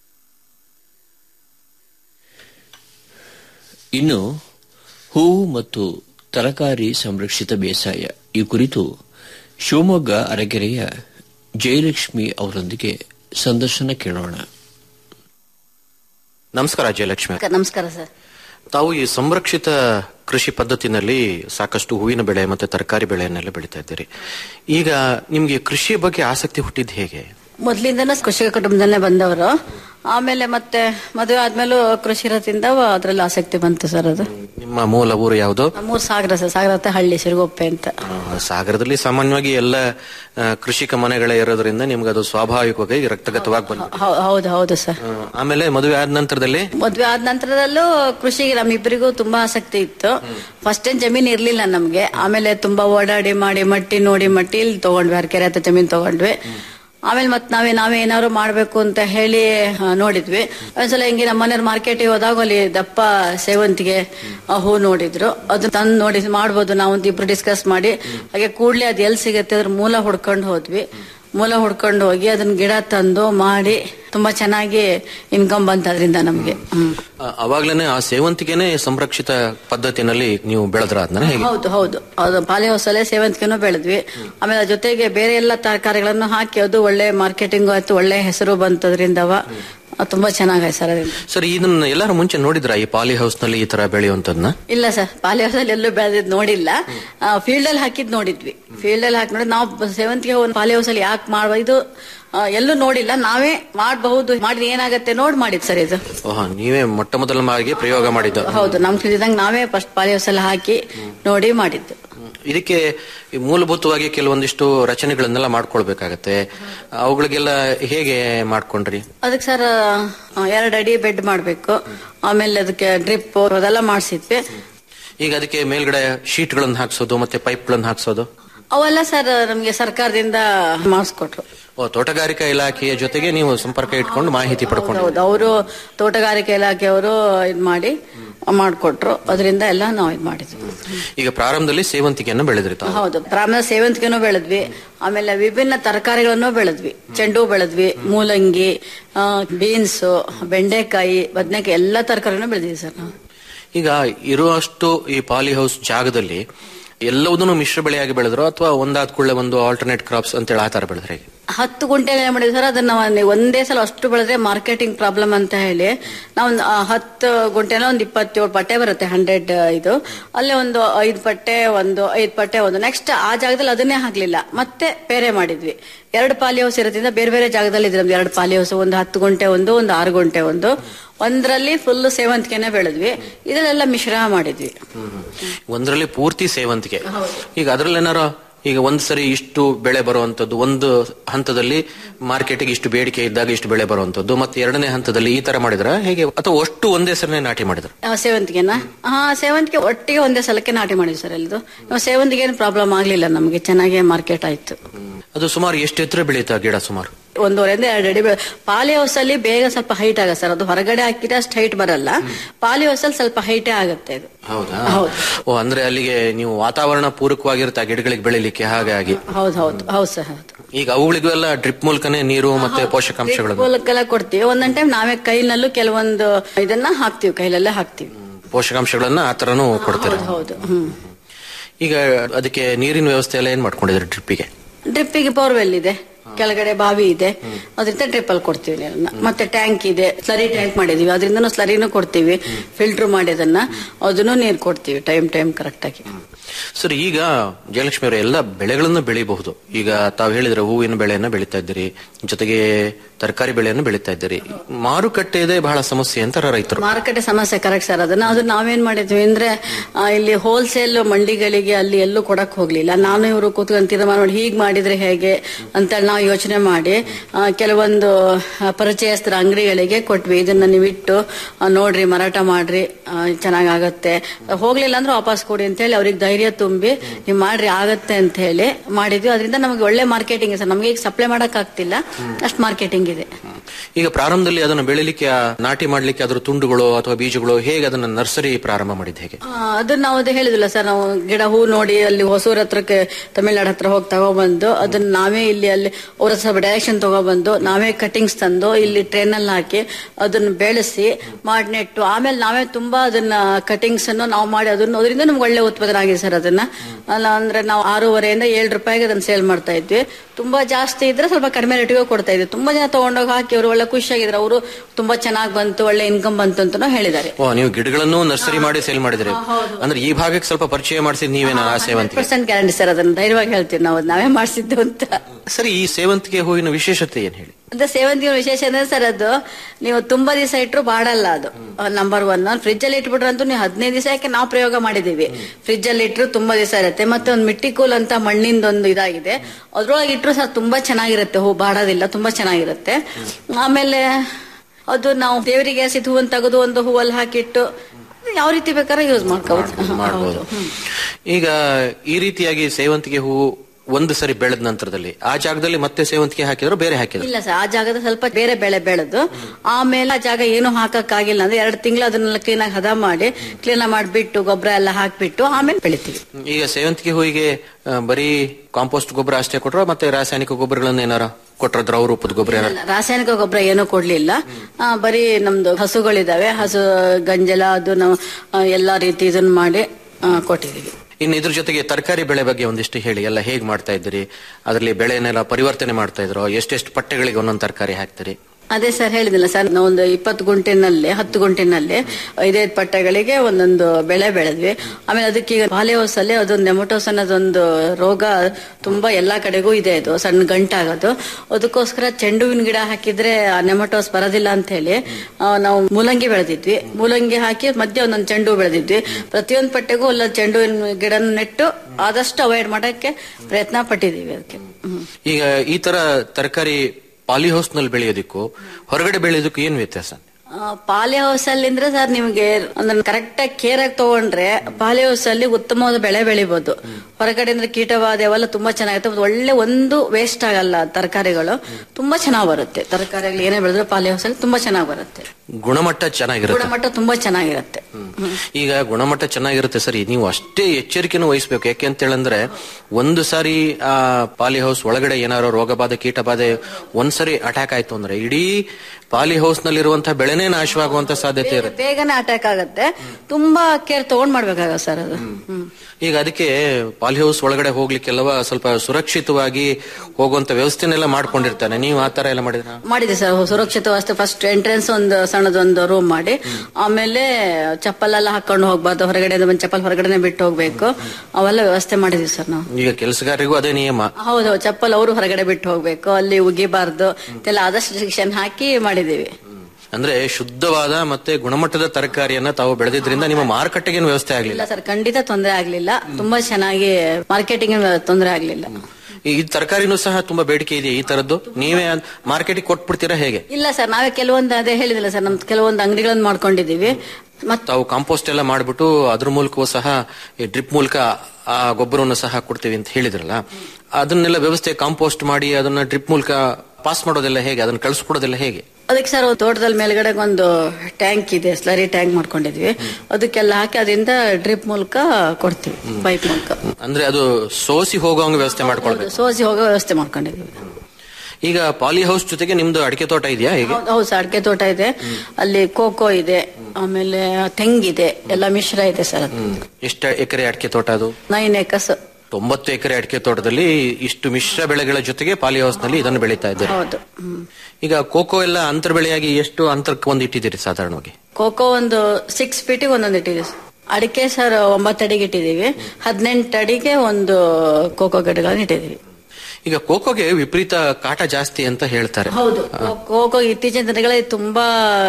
ಇನ್ನು ಹೂವು ಮತ್ತು ತರಕಾರಿ ಸಂರಕ್ಷಿತ ಬೇಸಾಯ ಈ ಕುರಿತು ಶಿವಮೊಗ್ಗ ಅರಗೆರೆಯ ಜಯಲಕ್ಷ್ಮಿ ಅವರೊಂದಿಗೆ ಸಂದರ್ಶನ ಕೇಳೋಣ ನಮಸ್ಕಾರ ಜಯಲಕ್ಷ್ಮಿ ನಮಸ್ಕಾರ ಸರ್ ತಾವು ಈ ಸಂರಕ್ಷಿತ ಕೃಷಿ ಪದ್ಧತಿನಲ್ಲಿ ಸಾಕಷ್ಟು ಹೂವಿನ ಬೆಳೆ ಮತ್ತೆ ತರಕಾರಿ ಬೆಳೆಯನ್ನೆಲ್ಲ ಬೆಳೀತಾ ಇದ್ದೀರಿ ಈಗ ನಿಮ್ಗೆ ಕೃಷಿ ಬಗ್ಗೆ ಆಸಕ್ತಿ ಹುಟ್ಟಿದ್ ಹೇಗೆ ಮೊದ್ಲಿಂದನೂ ಕೃಷಿಕ ಕುಟುಂಬದಲ್ಲೇ ಬಂದವರು ಆಮೇಲೆ ಮತ್ತೆ ಮದುವೆ ಆದ್ಮೇಲೂ ಕೃಷಿ ಇರೋದ್ರಿಂದ ಅದ್ರಲ್ಲಿ ಆಸಕ್ತಿ ಬಂತು ಸರ್ ಅದು ನಿಮ್ಮ ಮೂಲ ಊರು ಯಾವುದು ಮೂರು ಸಾಗರ ಸರ್ ಸಾಗರ ಹತ್ರ ಹಳ್ಳಿ ಸಿರುಗೊಪ್ಪೆ ಅಂತ ಸಾಗರದಲ್ಲಿ ಸಾಮಾನ್ಯವಾಗಿ ಎಲ್ಲ ಆ, ಕೃಷಿಕ ಮನೆಗಳೇ ಇರೋದ್ರಿಂದ ನಿಮ್ಗೆ ಅದು ಸ್ವಾಭಾವಿಕವಾಗಿ ರಕ್ತಗತವಾಗಿ ಬಂದಿದೆ ಹೌ- ಹೌದು ಹೌದು ಸರ್ ಆ, ಆಮೇಲೆ ಮದುವೆ ಆದ ನಂತರದಲ್ಲಿ ಮದ್ವೆ ಆದ ನಂತರದಲ್ಲೂ ಕೃಷಿಗೆ ನಮ್ಮಿಬ್ಬರಿಗೂ ತುಂಬಾ ಆಸಕ್ತಿ ಇತ್ತು ಫಸ್ಟ್ ಏನ್ ಜಮೀನ್ ಇರ್ಲಿಲ್ಲ ನಮ್ಗೆ ಆಮೇಲೆ ತುಂಬಾ ಓಡಾಡಿ ಮಾಡಿ ಮಟ್ಟಿ ನೋಡಿ ಮಟ್ಟಿ ಇಲ್ಲಿ ತಗೊಂಡ್ವಿ ಅರಕೆರೆ ಹತ್ರ ಜಮೀನ್ ತಗೊಂಡ್ವಿ ಆಮೇಲೆ ಮತ್ತೆ ನಾವೇ ನಾವೇ ಏನಾದ್ರು ಮಾಡ್ಬೇಕು ಅಂತ ಹೇಳಿ ಆ, ನೋಡಿದ್ವಿ ಒಂದ್ಸಲ ಹಿಂಗೆ ನಮ್ಮ ಮನೆಯವ್ರ ಮಾರ್ಕೆಟಿಗೆ ಹೋದಾಗ ಅಲ್ಲಿ ದಪ್ಪ ಸೇವಂತಿಗೆ ಆ, ಹೂ ನೋಡಿದ್ರು ಅದು ತಂದು ನೋಡಿ ಮಾಡ್ಬೋದು ನಾವು ಅಂತ ಇಬ್ರು ಡಿಸ್ಕಸ್ ಮಾಡಿ ಹಾಗೆ ಕೂಡ್ಲೆ ಅದು ಎಲ್ಲಿ ಸಿಗತ್ತೆ ಅದ್ರ ಮೂಲ ಹುಡ್ಕೊಂಡು ಹೋದ್ವಿ ಮೂಲ ಹುಡ್ಕೊಂಡು ಹೋಗಿ ಅದನ್ನ ಗಿಡ ತಂದು ಮಾಡಿ ತುಂಬಾ ಚೆನ್ನಾಗಿ ಇನ್ಕಮ್ ಬಂತ ಅದರಿಂದ ನಮ್ಗೆ ಹ್ಮ್ ಆ, ಅವಾಗ್ಲೇನೆ ಆ ಸೇವಂತಿಗೆನೆ ಸಂರಕ್ಷಿತ ಪದ್ಧತಿನಲ್ಲಿ ನೀವು ಬೆಳೆದ್ರ ಅದನ್ನ ಹೇಗೆ ಹೌದು ಹೌದು ಅದು ಪಾಲೆ ಹೊಸಲೆ ಸೇವಂತಿಗೆನೂ ಬೆಳೆದ್ವಿ ಆಮೇಲೆ ಅದ್ರ ಜೊತೆಗೆ ಬೇರೆ ಎಲ್ಲ ತರಕಾರಿಗಳನ್ನು ಹಾಕಿ ಅದು ಒಳ್ಳೆ ಮಾರ್ಕೆಟಿಂಗ್ ಆಯ್ತು ಒಳ್ಳೆ ಹೆಸರು ಬಂತದ್ರಿಂದವ ಅದು ತುಂಬಾ ಚೆನ್ನಾಗಾಯ್ತು ಸರ್ ಅದರಿಂದ ಸರ್ ಇದನ್ನ ಎಲ್ಲಾರು ಮುಂಚೆ ನೋಡಿದ್ರ ಈ ಪಾಲಿ ಹೌಸ್ ನಲ್ಲಿ ಈ ತರ ಬೆಳೆಯುವಂತದ್ನ ಇಲ್ಲ ಸರ್ ಪಾಲಿ ಹೌಸಲ್ಲಿ ಎಲ್ಲೂ ಬೆಳೆದಿದ್ ನೋಡಿಲ್ಲ ಫೀಲ್ಡ್ ಅಲ್ಲಿ ಹಾಕಿದ್ ನೋಡಿದ್ವಿ ಫೀಲ್ಡ್ ಅಲ್ಲಿ ಹಾಕಿ ನೋಡಿ ನಾವು ಸೇವಂತಿಗೆ ಒಂದು ಪಾಲಿ ಹೌಸಲ್ಲಿ ಯಾಕೆ ಮಾಡುವ ಇದು ಆ, ಎಲ್ಲೂ ನೋಡಿಲ್ಲ ನಾವೇ ಮಾಡಬಹುದು ಮಾಡಿದ್ರೆ ಏನಾಗತ್ತೆ ನೋಡಿ ಮಾಡಿದ್ ಸರ್ ಇದು ಓಹ್ ನೀವೇ ಮೊಟ್ಟ ಮೊದಲ ಬಾರಿಗೆ ಪ್ರಯೋಗ ಮಾಡಿದ್ದು ಹೌದು ನಮ್ ತಿಳಿದಂಗೆ ನಾವೇ ಫಸ್ಟ್ ಪಾಲಿ ಹೌಸಲ್ಲಿ ಹಾಕಿ ನೋಡಿ ಮಾಡಿದ್ದು ಇದಕ್ಕೆ ಈ ಮೂಲಭೂತವಾಗಿ ಕೆಲವೊಂದಿಷ್ಟು ರಚನೆಗಳನ್ನೆಲ್ಲ ಮಾಡ್ಕೊಳ್ಬೇಕಾಗತ್ತೆ ಅವುಗಳಿಗೆಲ್ಲ ಹೇಗೆ ಮಾಡ್ಕೊಂಡ್ರಿ ಅದಕ್ಕೆ ಸರ್ ಎರಡು ಅಡಿ ಬೆಡ್ ಮಾಡಬೇಕು ಆಮೇಲೆ ಅದಕ್ಕೆ ಡ್ರಿಪ್ ಅದೆಲ್ಲ ಮಾಡಿಸಿದ್ವಿ ಈಗ ಅದಕ್ಕೆ ಮೇಲ್ಗಡೆ ಶೀಟ್ಗಳನ್ನ ಹಾಕ್ಸೋದು ಮತ್ತೆ ಪೈಪ್ಗಳನ್ನ ಹಾಕ್ಸೋದು ಅವೆಲ್ಲ ಸರ್ ನಮ್ಗೆ ಸರ್ಕಾರದಿಂದ ಮಾಡಿಸ್ಕೊಟ್ರು ಓ ತೋಟಗಾರಿಕಾ ಇಲಾಖೆಯ ಜೊತೆಗೆ ನೀವು ಸಂಪರ್ಕ ಇಟ್ಕೊಂಡು ಮಾಹಿತಿ ಪಡ್ಕೊಂಡು ಹೌದು ಅವರು ತೋಟಗಾರಿಕೆ ಇಲಾಖೆಯವರು ಇದ್ ಮಾಡಿ ಮಾಡ್ಕೊಟ್ರು ಅದರಿಂದ ಎಲ್ಲ ನಾವು ಇದ್ ಮಾಡಿದ್ವಿ ಈಗ ಪ್ರಾರಂಭದಲ್ಲಿ ಸೇವಂತಿಗೆಯನ್ನು ಬೆಳೆದ್ರಿ ತಾವು ಹೌದು ಪ್ರಾರಂಭ ಸೇವಂತಿಗೆನೂ ಬೆಳೆದ್ವಿ ಆಮೇಲೆ ವಿಭಿನ್ನ ತರಕಾರಿಗಳನ್ನು ಬೆಳೆದ್ವಿ ಚೆಂಡು ಹೂ ಬೆಳೆದ್ವಿ ಮೂಲಂಗಿ ಬೀನ್ಸ್ ಬೆಂಡೆಕಾಯಿ ಬದನೆಕಾಯಿ ಎಲ್ಲ ತರಕಾರಿನೂ ಬೆಳೆದ್ವಿ ಸರ್ ನಾವು ಈಗ ಇರುವಷ್ಟು ಈ ಪಾಲಿ ಹೌಸ್ ಜಾಗದಲ್ಲಿ ಎಲ್ಲವುದನ್ನು ಮಿಶ್ರ ಬೆಳೆಯಾಗಿ ಬೆಳೆದ್ರು ಅಥವಾ ಒಂದಾದ ಕೂಡಲೇ ಒಂದು ಆಲ್ಟರ್ನೇಟ್ ಕ್ರಾಪ್ಸ್ ಅಂತೇಳಿ ಆ ತರ ಬೆಳೆದ್ರೆ ಹೇಗೆ ಹತ್ತು ಗುಂಟೆ ಏನ್ ಮಾಡಿದ್ವಿ ಸರ್ ಅದನ್ನ ನಾವು ಒಂದೇ ಸಲ ಅಷ್ಟು ಬೆಳೆದ್ರೆ ಮಾರ್ಕೆಟಿಂಗ್ ಪ್ರಾಬ್ಲಮ್ ಅಂತ ಹೇಳಿ ನಾವು ಒಂದು, ಆ, ಹತ್ತು ಗುಂಟೆನ ಒಂದು ಇಪ್ಪತ್ತೇಳು ಪಟ್ಟೆ ಬರುತ್ತೆ ಹಂಡ್ರೆಡ್ ಇದು ಅಲ್ಲೇ ಒಂದು ಐದು ಪಟ್ಟೆ ಒಂದು ಐದು ಪಟ್ಟೆ ಒಂದು ನೆಕ್ಸ್ಟ್ ಆ ಜಾಗದಲ್ಲಿ ಅದನ್ನೇ ಹಾಕ್ಲಿಲ್ಲ ಮತ್ತೆ ಬೇರೆ ಮಾಡಿದ್ವಿ ಎರಡು ಪಾಲಿ ಹೌಸ್ ಇರೋದ್ರಿಂದ ಬೇರೆ ಬೇರೆ ಜಾಗದಲ್ಲಿ ಇದೆ ನಮ್ದು ಎರಡು ಪಾಲಿ ಹೌಸ್ ಒಂದು ಹತ್ತು ಗುಂಟೆ ಒಂದು ಒಂದು ಆರು ಗುಂಟೆ ಒಂದು ಒಂದರಲ್ಲಿ ಫುಲ್ ಸೇವಂತಿಗೆನೆ ಬೆಳೆದ್ವಿ ಇದರಲ್ಲೆಲ್ಲ ಮಿಶ್ರ ಮಾಡಿದ್ವಿ ಒಂದರಲ್ಲಿ ಪೂರ್ತಿ ಸೇವಂತಿಗೆ ಈಗ ಅದ್ರಲ್ಲಿ ಏನಾರ ಈಗ ಒಂದ್ ಸರಿ ಇಷ್ಟು ಬೆಳೆ ಬರುವಂತದ್ದು ಒಂದು ಹಂತದಲ್ಲಿ ಮಾರ್ಕೆಟ್ಗೆ ಇಷ್ಟು ಬೇಡಿಕೆ ಇದ್ದಾಗ ಇಷ್ಟು ಬೆಳೆ ಬರುವಂತದ್ದು ಮತ್ತೆ ಎರಡನೇ ಹಂತದಲ್ಲಿ ಈ ತರ ಮಾಡಿದ್ರ ಹೇಗೆ ಅಥವಾ ಅಷ್ಟು ಒಂದೇ ಸರಿನೇ ನಾಟಿ ಮಾಡಿದ್ರ ಆ, ಸೇವಂತಿಗೆನ ಹಾ ಸೇವಂತಿಗೆ ಒಟ್ಟಿಗೆ ಒಂದೇ ಸಲಕ್ಕೆ ನಾಟಿ ಮಾಡಿದ್ವಿ ಸರ್ ಎಲ್ದು ನಾವು ಸೇವಂತಿಗೆ ಏನು ಪ್ರಾಬ್ಲಮ್ ಆಗ್ಲಿಲ್ಲ ನಮಗೆ ಚೆನ್ನಾಗಿ ಮಾರ್ಕೆಟ್ ಆಯ್ತು ಅದು ಸುಮಾರು ಎಷ್ಟು ಎತ್ತರ ಬೆಳೀತಾ ಗಿಡ ಸುಮಾರು ಒಂದೂವರೆಯಿಂದ ಎರಡು ಅಡಿ ಬೆಳೆ- ಪಾಲಿ ಹೌಸ್ ಅಲ್ಲಿ ಬೇಗ ಸ್ವಲ್ಪ ಹೈಟ್ ಆಗುತ್ತೆ ಸರ್ ಅದು ಹೊರಗಡೆ ಹಾಕಿದ್ರೆ ಅಷ್ಟು ಹೈಟ್ ಬರಲ್ಲ ಪಾಲಿ ಹೌಸ್ ಅಲ್ಲಿ ಸ್ವಲ್ಪ ಹೈಟೇ ಆಗುತ್ತೆ ಇದು ಹೌದಾ ಓ ಅಂದ್ರೆ ಅಲ್ಲಿಗೆ ನೀವು ವಾತಾವರಣ ಪೂರಕವಾಗಿರುತ್ತೆ ಆ ಗಿಡಗಳಿಗೆ ಬೆಳಿಲಿಕ್ಕೆ ಹಾಗಾಗಿ ಹೌದು ಹೌದು ಹೌದು ಸರ್ ಹೌದು ಈಗ ಅವುಗಳಿಗೂ ಎಲ್ಲ ಡ್ರಿಪ್ ಮೂಲಕನೇ ನೀರು ಮತ್ತೆ ಪೋಷಕಾಂಶಗಳನ್ನು ಮೂಲಕ್ಕೆಲ್ಲ ಕೊಡ್ತೀವಿ ಒಂದೊಂದ್ ಟೈಮ್ ನಾವೇ ಕೈನಲ್ಲೂ ಕೆಲವೊಂದು ಇದನ್ನ ಹಾಕ್ತಿವಿ ಕೈಲಲ್ಲೇ ಹಾಕ್ತಿವಿ ಪೋಷಕಾಂಶಗಳನ್ನ ಆ ತರನು ಕೊಡ್ತೀರ ಹೌದು ಹ್ಮ್ ಈಗ ಅದಕ್ಕೆ ನೀರಿನ ವ್ಯವಸ್ಥೆ ಎಲ್ಲ ಏನ್ ಮಾಡ್ಕೊಂಡಿದ್ರಿ ಡ್ರಿಪ್ಪಿಗೆ ಡ್ರಿಪ್ಪಿಗೆ ಬೋರ್ವೆಲ್ ಇದೆ ಕೆಳಗಡೆ ಬಾವಿ ಇದೆ ಅದರಿಂದ ಡ್ರಿಪ್ ಅಲ್ಲಿ ಕೊಡ್ತೀವಿ ನೀರನ್ನ ಮತ್ತೆ ಟ್ಯಾಂಕ್ ಇದೆ ಸ್ಲರಿ ಟ್ಯಾಂಕ್ ಮಾಡಿದೀವಿ ಅದರಿಂದ ಸ್ಲರಿನೂ ಕೊಡ್ತೀವಿ ಫಿಲ್ಟರ್ ಮಾಡಿ ಅದನ್ನ ಅದನ್ನು ನೀರು ಕೊಡ್ತೀವಿ ಟೈಮ್ ಟೈಮ್ ಕರೆಕ್ಟ್ ಆಗಿ ಸರ್ ಈಗ ಜಯಲಕ್ಷ್ಮಿ ಅವರ ಎಲ್ಲ ಬೆಳೆಗಳನ್ನು ಬೆಳಿಬಹುದು ಈಗ ತಾವು ಹೇಳಿದ್ರೆ ಹೂವಿನ ಬೆಳೆಯನ್ನ ಬೆಳೀತಾ ಇದ್ದೀರಿ ಜೊತೆಗೆ ತರಕಾರಿ ಬೆಳೆಯನ್ನು ಬೆಳೀತಾ ಇದ್ದೀರಿ ಮಾರುಕಟ್ಟೆದೇ ಬಹಳ ಸಮಸ್ಯೆ ಅಂತಾರ ರೈತರು ಮಾರುಕಟ್ಟೆ ಸಮಸ್ಯೆ ಕರೆಕ್ಟ್ ಸರ್ ಅದನ್ನ ಅದು ನಾವೇನ್ ಮಾಡಿದ್ವಿ ಅಂದ್ರೆ ಆ, ಇಲ್ಲಿ ಹೋಲ್ಸೇಲ್ ಮಂಡಿಗಳಿಗೆ ಅಲ್ಲಿ ಎಲ್ಲೂ ಕೊಡಕ್ ಹೋಗ್ಲಿಲ್ಲ ನಾನು ಇವರು ಕೂತ್ಕೊಂಡು ತೀರ್ಮಾನ ಮಾಡಿ ಹೀಗ್ ಮಾಡಿದ್ರೆ ಹೇಗೆ ಅಂತ ನಾವು ಯೋಚನೆ ಮಾಡಿ ಆ, ಕೆಲವೊಂದು ಆ, ಪರಿಚಯಸ್ಥರ ಅಂಗಡಿಗಳಿಗೆ ಕೊಟ್ವಿ ಇದನ್ನ ನೀವಿಟ್ಟು ಆ, ನೋಡ್ರಿ ಮಾರಾಟ ಮಾಡ್ರಿ ಚೆನ್ನಾಗಾಗತ್ತೆ ಹೋಗ್ಲಿಲ್ಲ ಅಂದ್ರೆ ವಾಪಸ್ ಕೊಡಿ ಅಂತ ಹೇಳಿ ಅವ್ರಿಗೆ ಧೈರ್ಯ ತುಂಬಿ ನೀವು ಮಾಡ್ರಿ ಆಗತ್ತೆ ಅಂತ ಹೇಳಿ ಮಾಡಿದ್ವಿ ಅದರಿಂದ ನಮಗೆ ಒಳ್ಳೆ ಮಾರ್ಕೆಟಿಂಗ್ ಸರ್ ನಮಗೆ ಈಗ ಸಪ್ಲೈ ಮಾಡಕ್ ಆಗ್ತಿಲ್ಲ ಅಷ್ಟು ಮಾರ್ಕೆಟಿಂಗ್ ಇದೆ ಈಗ ಪ್ರಾರಂಭದಲ್ಲಿ ಅದನ್ನು ಬೆಳಿಲಿಕ್ಕೆ ಆ ನಾಟಿ ಮಾಡ್ಲಿಕ್ಕೆ ಅದ್ರ ತುಂಡುಗಳು ಅಥವಾ ಬೀಜಗಳು ಹೇಗೆ ಅದನ್ನ ನರ್ಸರಿ ಪ್ರಾರಂಭ ಮಾಡಿದ್ ಹೇಗೆ ಆ, ಅದನ್ನ ನಾವು ಅದೇ ಹೇಳಿದಿಲ್ಲ ಸರ್ ನಾವು ಗಿಡ ಹೂ ನೋಡಿ ಅಲ್ಲಿ ಹೊಸೂರ್ ಹತ್ರಕ್ಕೆ ತಮಿಳ್ನಾಡು ಹತ್ರ ಹೋಗಿ ತಗೊಬಂದು ಅದನ್ನ ನಾವೇ ಇಲ್ಲಿ ಅಲ್ಲಿ ಅವ್ರ ಸ್ವಲ್ಪ ಡೈರೆಕ್ಷನ್ ತಗೊಬಂದು ನಾವೇ ಕಟಿಂಗ್ಸ್ ತಂದು ಇಲ್ಲಿ ಟ್ರೈನ್ ಅಲ್ಲಿ ಹಾಕಿ ಅದನ್ನ ಬೆಳೆಸಿ ಮಾಡಿ ನೆಟ್ಟು ಆಮೇಲೆ ನಾವೇ ತುಂಬಾ ಅದನ್ನ ಕಟಿಂಗ್ಸ್ ಅನ್ನು ನಾವು ಮಾಡಿ ಅದನ್ನ ಅದರಿಂದ ನಮ್ಗೆ ಒಳ್ಳೆ ಉತ್ಪಾದನೆ ಆಗಿದೆ ಸರ್ ಅದನ್ನ ಅಲ್ಲ ಅಂದ್ರೆ ನಾವು ಆರೂವರೆಯಿಂದ ಏಳು ರೂಪಾಯಿಗೆ ಅದನ್ನ ಸೇಲ್ ಮಾಡ್ತಾ ಇದ್ವಿ ತುಂಬಾ ಜಾಸ್ತಿ ಇದ್ರೆ ಸ್ವಲ್ಪ ಕಡಿಮೆ ರೇಟಿಗೆ ಕೊಡ್ತಾ ಇದ್ವಿ ತುಂಬಾ ಜನ ತಗೊಂಡೋಗಿ ಹಾಕಿ ಅವರು ಒಳ್ಳೆ ಖುಷಿಯಾಗಿದ್ರು ಅವರು ತುಂಬಾ ಚೆನ್ನಾಗಿ ಬಂತು ಒಳ್ಳೆ ಇನ್ಕಮ್ ಬಂತು ಅಂತ ಹೇಳಿದ್ದಾರೆ ಓ ನೀವು ಗಿಡಗಳನ್ನು ನರ್ಸರಿ ಮಾಡಿ ಸೇಲ್ ಮಾಡಿದ್ರಿ ಅಂದ್ರೆ ಈ ಭಾಗಕ್ಕೆ ಸ್ವಲ್ಪ ಪರಿಚಯ ಮಾಡಿಸಿದ್ ನೀವೇನ ಆ ಸೇವಂತಿಗೆ ಪರ್ಸೆಂಟ್ ಗ್ಯಾರಂಟಿ ಸರ್ ಅದನ್ನ ಧೈರ್ಯವಾಗಿ ಹೇಳ್ತೀವಿ ನಾವು ಅದ್ ನಾವೇ ಮಾಡಿಸಿದ್ದು ಅಂತ ಸರಿ ಈ ಸೇವಂತಿಗೆ ಹೂವಿನ ವಿಶೇಷತೆ ಏನ್ ಹೇಳಿ ಅಂದ್ರೆ ಸೇವಂತಿಗೆ ವಿಶೇಷ ಅಂದ್ರೆ ಸರ್ ಅದು ನೀವು ತುಂಬಾ ದಿವಸ ಇಟ್ಟರು ಬಾಡಲ್ಲ ಅದು ನಂಬರ್ ಒನ್ ಫ್ರಿಜ್ ಅಲ್ಲಿ ಇಟ್ಬಿಟ್ರಂತೂ ನೀವು ಹದಿನೈದು ದಿವಸ ಯಾಕೆ ನಾವು ಪ್ರಯೋಗ ಮಾಡಿದೀವಿ ಫ್ರಿಜ್ ಅಲ್ಲಿ ಇಟ್ಟರು ತುಂಬಾ ದಿವಸ ಇರುತ್ತೆ ಮತ್ತೆ ಒಂದು ಮಿಟ್ಟಿಕೂಲ್ ಅಂತ ಮಣ್ಣಿಂದ ಒಂದು ಇದಾಗಿದೆ ಅದ್ರೊಳಗೆ ಇಟ್ಟರು ಸಹ ತುಂಬಾ ಚೆನ್ನಾಗಿರುತ್ತೆ ಹೂ ಬಾಡೋದಿಲ್ಲ ತುಂಬಾ ಚೆನ್ನಾಗಿರುತ್ತೆ ಆಮೇಲೆ ಅದು ನಾವು ದೇವರಿಗೆ ಸಿದ್ ಹೂವನ್ನ ತೆಗೆದು ಒಂದು ಹೂವಲ್ಲಿ ಹಾಕಿಟ್ಟು ಯಾವ ರೀತಿ ಬೇಕಾದ್ರೆ ಯೂಸ್ ಮಾಡ್ಕೋಬಹುದು ಮಾಡ್ಬೋದು ಈಗ ಈ ರೀತಿಯಾಗಿ ಸೇವಂತಿಗೆ ಹೂವು ಒಂದು ಸರಿ ಬೆಳೆದ ನಂತರದಲ್ಲಿ ಆ ಜಾಗದಲ್ಲಿ ಮತ್ತೆ ಸೇವಂತಿಗೆ ಹಾಕಿದ್ರು ಬೇರೆ ಹಾಕಿದ್ರು ಇಲ್ಲ ಸರ್ ಆ ಜಾಗದ ಸ್ವಲ್ಪ ಬೇರೆ ಬೆಳೆ ಬೆಳೆದು ಆಮೇಲೆ ಆ ಜಾಗ ಏನು ಹಾಕಕ್ಕಾಗಿಲ್ಲ ಅಂದ್ರೆ ಎರಡು ತಿಂಗಳು ಅದನ್ನೆಲ್ಲ ಕ್ಲೀನ್ ಆಗಿ ಹದ ಮಾಡಿ ಕ್ಲೀನ್ ಮಾಡಿಬಿಟ್ಟು ಗೊಬ್ಬರ ಎಲ್ಲ ಹಾಕ್ಬಿಟ್ಟು ಆಮೇಲೆ ಬೆಳಿತೀವಿ ಈಗ ಸೇವಂತಿಗೆ ಹೂವಿಗೆ ಆ, ಬರೀ ಕಾಂಪೋಸ್ಟ್ ಗೊಬ್ಬರ ಅಷ್ಟೇ ಕೊಟ್ರ ಮತ್ತೆ ರಾಸಾಯನಿಕ ಗೊಬ್ಬರಗಳನ್ನ ಏನಾರ ಕೊಟ್ರ ದ್ರವ ರೂಪದ ಗೊಬ್ಬರ ಏನಾರ ರಾಸಾಯನಿಕ ಗೊಬ್ಬರ ಏನೂ ಕೊಡ್ಲಿಲ್ಲ ಆ, ಬರೀ ನಮ್ದು ಹಸುಗಳಿದಾವೆ ಹಸು ಗಂಜಲ ಅದು ನಾವು ಆ, ಎಲ್ಲಾ ರೀತಿ ಇದನ್ನ ಮಾಡಿ ಆ, ಕೊಟ್ಟಿದೀವಿ ಇನ್ನು ಇದ್ರ ಜೊತೆಗೆ ತರಕಾರಿ ಬೆಳೆ ಬಗ್ಗೆ ಒಂದಿಷ್ಟು ಹೇಳಿ ಎಲ್ಲ ಹೇಗ್ ಮಾಡ್ತಾ ಇದ್ದೀರಿ ಅದರಲ್ಲಿ ಬೆಳೆನೆಲ್ಲ ಪರಿವರ್ತನೆ ಮಾಡ್ತಾ ಇದ್ರು ಎಷ್ಟೆಷ್ಟು ಪಟ್ಟೆಗಳಿಗೆ ಒಂದೊಂದು ತರಕಾರಿ ಹಾಕ್ತೀರಿ ಅದೇ ಸರ್ ಹೇಳಿದಿಲ್ಲ ಸರ್ ನಾವು ಒಂದು ಇಪ್ಪತ್ತು ಗುಂಟಿನಲ್ಲಿ ಹತ್ತು ಗುಂಟಿನಲ್ಲಿ ಐದೈದು ಪಟ್ಟೆಗಳಿಗೆ ಒಂದೊಂದು ಬೆಳೆ ಬೆಳೆದ್ವಿ ಆಮೇಲೆ ಅದಕ್ಕೆ ಈಗ ಪಾಲಿಹೌಸಲ್ಲಿ ಅದೊಂದು ನೆಮಟೋಸ್ ಅನ್ನೋದೊಂದು ರೋಗ ತುಂಬಾ ಎಲ್ಲಾ ಕಡೆಗೂ ಇದೆ ಅದು ಸಣ್ಣ ಗಂಟಾಗೋದು ಅದಕ್ಕೋಸ್ಕರ ಚೆಂಡು ಹೂವಿನ ಗಿಡ ಹಾಕಿದ್ರೆ ಆ ನೆಮಟೋಸ್ ಬರೋದಿಲ್ಲ ಅಂತ ಹೇಳಿ ಆ, ನಾವು ಮೂಲಂಗಿ ಬೆಳೆದಿದ್ವಿ ಮೂಲಂಗಿ ಹಾಕಿ ಮಧ್ಯೆ ಒಂದೊಂದು ಚೆಂಡು ಹೂ ಬೆಳೆದಿದ್ವಿ ಪ್ರತಿಯೊಂದು ಪಟ್ಟೆಗೂ ಒಂದೊಂದು ಚೆಂಡು ಹೂವಿನ ಗಿಡನ ನೆಟ್ಟು ಆದಷ್ಟು ಅವಾಯ್ಡ್ ಮಾಡಕ್ಕೆ ಪ್ರಯತ್ನ ಪಟ್ಟಿದೀವಿ ಅದಕ್ಕೆ ಹ್ಮ್ ಈಗ ಈ ತರ ತರಕಾರಿ ಪಾಲಿಹೌಸ್ ನಲ್ಲಿ ಬೆಳೆಯೋದಕ್ಕೂ ಹೊರಗಡೆ ಬೆಳೆಯೋದಕ್ಕೂ ಏನ್ ವ್ಯತ್ಯಾಸ ಪಾಲಿ ಹೌಸ್ ಅಲ್ಲಿ ಅಂದ್ರೆ ಸರ್ ನಿಮ್ಗೆ ಅದನ್ನ ಕರೆಕ್ಟ್ ಆಗಿ ಕೇರ್ ಆಗಿ ತಗೊಂಡ್ರೆ ಪಾಲಿ ಹೌಸ್ ಅಲ್ಲಿ ಉತ್ತಮವಾದ ಬೆಳೆ ಬೆಳಿಬಹುದು ಹೊರಗಡೆ ಅಂದ್ರೆ ಕೀಟಬಾಧೆ ಅವೆಲ್ಲ ತುಂಬಾ ಚೆನ್ನಾಗಿರುತ್ತೆ ಮತ್ತೆ ಒಳ್ಳೆ ಒಂದು ವೇಸ್ಟ್ ಆಗಲ್ಲ ತರಕಾರಿಗಳು ತುಂಬಾ ಚೆನ್ನಾಗಿ ಬರುತ್ತೆ ತರಕಾರಿಗಳು ಏನೇ ಬೆಳೆದ್ರು ಪಾಲಿ ಹೌಸ್ ಅಲ್ಲಿ ತುಂಬಾ ಚೆನ್ನಾಗಿ ಬರುತ್ತೆ ಗುಣಮಟ್ಟ ಚೆನ್ನಾಗಿರುತ್ತೆ ಗುಣಮಟ್ಟ ತುಂಬಾ ಚೆನ್ನಾಗಿರುತ್ತೆ ಈಗ ಗುಣಮಟ್ಟ ಚೆನ್ನಾಗಿರುತ್ತೆ ಸರಿ ನೀವು ಅಷ್ಟೇ ಎಚ್ಚರಿಕೆನೂ ವಹಿಸ್ಬೇಕು ಯಾಕೆ ಅಂತ ಹೇಳಂದ್ರೆ ಒಂದು ಸಾರಿ ಆ ಪಾಲಿ ಹೌಸ್ ಒಳಗಡೆ ಏನಾರೋ ರೋಗ ಬಾಧೆ ಕೀಟ ಬಾಧೆ ಒಂದ್ಸರಿ ಅಟ್ಯಾಕ್ ಆಯ್ತು ಅಂದ್ರೆ ಇಡೀ ಪಾಲಿ ಹೌಸ್ ನಲ್ಲಿರುವಂತಹ ಬೆಳೆನೇ ನಾಶವಾಗುವಂತ ಸಾಧ್ಯತೆ ಇರುತ್ತೆ ಬೇಗನೆ ಅಟ್ಯಾಕ್ ಆಗುತ್ತೆ ತುಂಬಾ ಕೇರ್ ತಗೊಂಡ್ ಮಾಡ್ಬೇಕಾಗತ್ತೆ ಸರ್ ಅದು ಹ್ಮ್ ಈಗ ಅದಕ್ಕೆ ಪಾಲಿ ಹೌಸ್ ಒಳಗಡೆ ಹೋಗ್ಲಿಕ್ಕೆಲ್ಲವ ಸ್ವಲ್ಪ ಸುರಕ್ಷಿತವಾಗಿ ಹೋಗುವಂತ ವ್ಯವಸ್ಥೆನೆಲ್ಲ ಮಾಡ್ಕೊಂಡಿರ್ತಾನೆ ನೀವು ಆ ತರ ಎಲ್ಲ ಮಾಡಿದ್ರ ಮಾಡಿದೆ ಸರ್ ಸುರಕ್ಷಿತವಾದ ಫಸ್ಟ್ ಎಂಟ್ರೆನ್ಸ್ ಒಂದು ಸಣ್ಣದೊಂದು ರೂಮ್ ಮಾಡಿ ಆಮೇಲೆ ಚಪ್ಪಲ್ ಎಲ್ಲ ಹಾಕೊಂಡು ಹೋಗ್ಬಾರ್ದು ಹೊರಗಡೆ ಒಂದು ಚಪ್ಪಲ್ ಹೊರಗಡೆನೆ ಬಿಟ್ಟು ಹೋಗ್ಬೇಕು ಅವೆಲ್ಲ ವ್ಯವಸ್ಥೆ ಮಾಡಿದೀವಿ ಸರ್ ನಾವು ಈಗ ಕೆಲಸಗಾರರಿಗೂ ಅದೇ ನಿಯಮ ಹೌದು ಚಪ್ಪಲ್ ಅವರು ಹೊರಗಡೆ ಬಿಟ್ಟು ಹೋಗ್ಬೇಕು ಅಲ್ಲಿ ಉಗಿಬಾರ್ದು ಎಲ್ಲ ಆದಷ್ಟು ಶಿಕ್ಷಣ ಹಾಕಿ ಮಾಡಿದೀವಿ ಅಂದ್ರೆ ಶುದ್ಧವಾದ ಮತ್ತೆ ಗುಣಮಟ್ಟದ ತರಕಾರಿಯನ್ನ ತಾವು ಬೆಳೆದಿದ್ರಿಂದ ನಿಮ್ಮ ಮಾರುಕಟ್ಟೆಗೇನು ವ್ಯವಸ್ಥೆ ಆಗ್ಲಿಲ್ಲ ಇಲ್ಲ ಸರ್ ಖಂಡಿತ ತೊಂದರೆ ಆಗ್ಲಿಲ್ಲ ತುಂಬಾ ಚೆನ್ನಾಗಿ ಮಾರ್ಕೆಟಿಂಗ್ ತೊಂದರೆ ಆಗ್ಲಿಲ್ಲ ಈ ಈ ತರಕಾರಿನೂ ಸಹ ತುಂಬಾ ಬೇಡಿಕೆ ಇದೆ ಈ ತರದ್ದು ನೀವೇ ಮಾರ್ಕೆಟಿಗೆ ಕೊಟ್ಬಿಡ್ತೀರಾ ಹೇಗೆ ಇಲ್ಲ ಸರ್ ನಾವೇ ಕೆಲವೊಂದು ಅದೇ ಹೇಳಿದಿಲ್ಲ ಸರ್ ನಮ್ ಕೆಲವೊಂದು ಅಂಗಡಿಗಳನ್ನ ಮಾಡ್ಕೊಂಡಿದೀವಿ ತಾವು ಕಾಂಪೋಸ್ಟ್ ಎಲ್ಲ ಮಾಡ್ಬಿಟ್ಟು ಅದ್ರ ಮೂಲಕವೂ ಸಹ ಈ ಡ್ರಿಪ್ ಮೂಲಕ ಆ ಗೊಬ್ಬರವನ್ನು ಸಹ ಕೊಡ್ತೀವಿ ಅಂತ ಹೇಳಿದ್ರಲ್ಲ ಅದನ್ನೆಲ್ಲ ವ್ಯವಸ್ಥೆ ಕಾಂಪೋಸ್ಟ್ ಮಾಡಿ ಅದನ್ನ ಡ್ರಿಪ್ ಮೂಲಕ ಪಾಸ್ ಮಾಡೋದೆಲ್ಲ ಹೇಗೆ ಅದನ್ನ ಕಳಿಸ್ಕೊಡೋದೆಲ್ಲ ಹೇಗೆ ಅದಕ್ಕೆ ಸರ್ ತೋಟದಲ್ಲಿ ಮೇಲ್ಗಡೆ ಒಂದು ಟ್ಯಾಂಕ್ ಇದೆ ಸ್ಲರಿ ಟ್ಯಾಂಕ್ ಮಾಡ್ಕೊಂಡಿದ್ವಿ ಅದಕ್ಕೆಲ್ಲ ಹಾಕಿ ಅದರಿಂದ ಡ್ರಿಪ್ ಮೂಲಕ ಕೊಡ್ತೀವಿ ಪೈಪ್ ಮೂಲಕ ಅಂದ್ರೆ ಅದು ಸೋಸಿ ಹೋಗೋಂಗ ವ್ಯವಸ್ಥೆ ಮಾಡ್ಕೊಳ್ಬೇಕು ಸೋಸಿ ಹೋಗೋ ವ್ಯವಸ್ಥೆ ಮಾಡ್ಕೊಂಡಿದ್ವಿ ಈಗ ಪಾಲಿ ಹೌಸ್ ಜೊತೆಗೆ ನಿಮ್ದು ಅಡಿಕೆ ತೋಟ ಇದೆಯಾ ಹೇಗೆ ಹೌದು ಹೌದು ಸರ್ ಅಡಿಕೆ ತೋಟ ಇದೆ ಅಲ್ಲಿ ಕೋಕೋ ಇದೆ ಆಮೇಲೆ ತೆಂಗಿದೆ ಎಲ್ಲ ಮಿಶ್ರ ಇದೆ ಸರ್ ಅದು ಎಷ್ಟು ಎಕರೆ ಅಡಿಕೆ ತೋಟ ಅದು ನೈನ್ ಏಕರ್ಸ್ ತೊಂಬತ್ತು ಎಕರೆ ಅಡಿಕೆ ತೋಟದಲ್ಲಿ ಇಷ್ಟು ಮಿಶ್ರ ಬೆಳೆಗಳ ಜೊತೆಗೆ ಪಾಲಿ ಹೌಸ್ ನಲ್ಲಿ ಇದನ್ನು ಬೆಳೀತಾ ಇದ್ದಾರೆ ಹೌದು ಹ್ಮ್. ಈಗ ಕೋಕೋ ಎಲ್ಲ ಅಂತರ ಬೆಳೆಯಾಗಿ ಎಷ್ಟು ಅಂತರಕ್ಕೆ ಒಂದು ಇಟ್ಟಿದ್ದೀರಿ ಸಾಧಾರಣವಾಗಿ ಕೋಕೋ ಒಂದು ಸಿಕ್ಸ್ ಫೀಟಿಗೆ ಒಂದೊಂದು ಇಟ್ಟಿದ್ದೀವಿ ಸರ್. ಅಡಿಕೆ ಸರ್ ಒಂಬತ್ತು ಅಡಿಗೆ ಇಟ್ಟಿದ್ದೀವಿ ಹದಿನೆಂಟು ಅಡಿಗೆ ಒಂದು ಕೋಕೋ ಗಿಡಗಳನ್ನ ಇಟ್ಟಿದ್ದೀವಿ ಈಗ ಕೋಕೋಗೆ ವಿಪರೀತ ಕಾಟ ಜಾಸ್ತಿ ಅಂತ ಹೇಳ್ತಾರೆ ಹೌದು ಕೋಕೋ ಇತ್ತೀಚಿನ ದಿನಗಳಲ್ಲಿ ತುಂಬಾ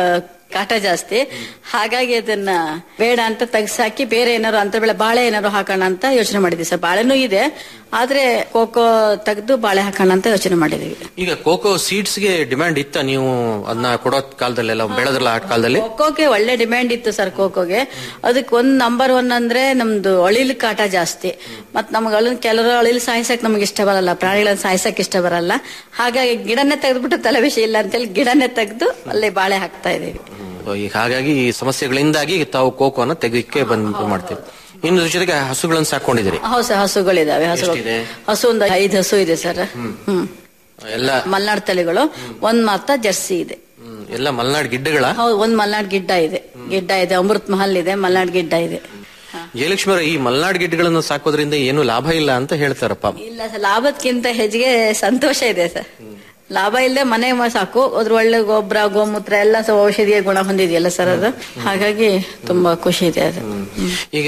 ಕಾಟ ಜಾಸ್ತಿ ಹಾಗಾಗಿ ಅದನ್ನ ಬೇಡ ಅಂತ ತೆಗ್ಸಾಕಿ ಬೇರೆ ಏನಾರು ಅಂತ ಬೆಳೆ ಬಾಳೆ ಏನಾರು ಹಾಕೋಣ ಅಂತ ಯೋಚನೆ ಮಾಡಿದ್ವಿ ಸರ್ ಬಾಳೆನೂ ಇದೆ ಆದ್ರೆ ಕೋಕೋ ತೆಗೆದು ಬಾಳೆ ಹಾಕೋಣ ಅಂತ ಯೋಚನೆ ಮಾಡಿದೀವಿ ಈಗ ಕೋಕೋ ಸೀಡ್ಸ್ ಗೆ ಡಿಮ್ಯಾಂಡ್ ಇತ್ತ ನೀವು ಅದನ್ನ ಕೊಡೋ ಕಾಲದಲ್ಲೆಲ್ಲ ಬೆಳೆದ್ರಲ್ಲ ಆ ಕಾಲದಲ್ಲಿ ಕೋಕೋಗೆ ಒಳ್ಳೆ ಡಿಮ್ಯಾಂಡ್ ಇತ್ತು ಸರ್ ಕೋಕೋಗೆ ಅದಕ್ಕೆ ಒಂದ್ ನಂಬರ್ ಒನ್ ಅಂದ್ರೆ ನಮ್ದು ಅಳಿಲ್ ಕಾಟ ಜಾಸ್ತಿ ಮತ್ ನಮ್ಗೆ ಅಳಿಲ್ ಕೆಲವರು ಅಳಿಲ್ ಸಾಯಿಸಕ್ ನಮ್ಗೆ ಇಷ್ಟ ಬರಲ್ಲ ಪ್ರಾಣಿಗಳನ್ನ ಸಾಯಿಸಕ್ ಇಷ್ಟ ಬರಲ್ಲ ಹಾಗಾಗಿ ಗಿಡನೇ ತೆಗೆದ್ಬಿಟ್ಟು ತಲೆ ವಿಷಯ ಇಲ್ಲ ಅಂತೇಳಿ ಗಿಡನೇ ತೆಗೆದು ಅಲ್ಲಿ ಬಾಳೆ ಹಾಕ್ತಾ ಇದೀವಿ So, ಈಗ ಹಾಗಾಗಿ ಈ ಸಮಸ್ಯೆಗಳಿಂದಾಗಿ ತಾವು ಕೋಕೋನ ತೆಗಿಕ್ಕೆ ಬಂದ್ ಮಾಡ್ತೀವಿ ಇನ್ನು ಜೊತೆಗೆ ಹಸುಗಳನ್ನು ಸಾಕೊಂಡಿದ್ದೀರಿ ಹೌದು ಸರ್ ಹಸುಗಳಿದಾವೆ ಹಸು ಎಷ್ಟಿದೆ? ಹಸು ಒಂದು ಐದು ಹಸು ಇದೆ ಸರ್ ಹ್ಮ್ ಎಲ್ಲ ಮಲ್ನಾಡ್ ತಳಿಗಳು ಒಂದ್ ಮಾತ್ರ ಜರ್ಸಿ ಇದೆ ಹ್ಮ್, ಎಲ್ಲ ಮಲೆನಾಡ್ ಗಿಡ್ಡಗಳ ಹೌದು ಒಂದ್ ಮಲ್ನಾಡ್ ಗಿಡ್ಡ ಇದೆ ಗಿಡ್ಡ ಇದೆ ಅಮೃತ್ ಮಹಲ್ ಇದೆ ಮಲ್ನಾಡ್ ಗಿಡ್ಡ ಇದೆ ಜಯಲಕ್ಷ್ಮಿ ಅವರೇ, ಈ ಮಲೆನಾಡ್ ಗಿಡ್ಡಗಳನ್ನು ಸಾಕೋದ್ರಿಂದ ಏನು ಲಾಭ ಇಲ್ಲ ಅಂತ ಹೇಳ್ತಾರಪ್ಪ ಇಲ್ಲ ಸರ್ ಲಾಭಕ್ಕಿಂತ ಹೆಚ್ಚಿಗೆ ಸಂತೋಷ ಇದೆ ಸರ್ ಲಾಭ ಇಲ್ಲದೆ ಮನೆ ಮ- ಸಾಕು ಅದ್ರ ಒಳ್ಳೆ ಗೊಬ್ಬರ ಗೋಮೂತ್ರ ಎಲ್ಲ ಸ ಔಷಧಿಯ ಗುಣ ಹೊಂದಿದೆಯಲ್ಲ ಸರ್ ಅದು ಹಾಗಾಗಿ ತುಂಬಾ ಖುಷಿ ಇದೆ ಅದು ಈಗ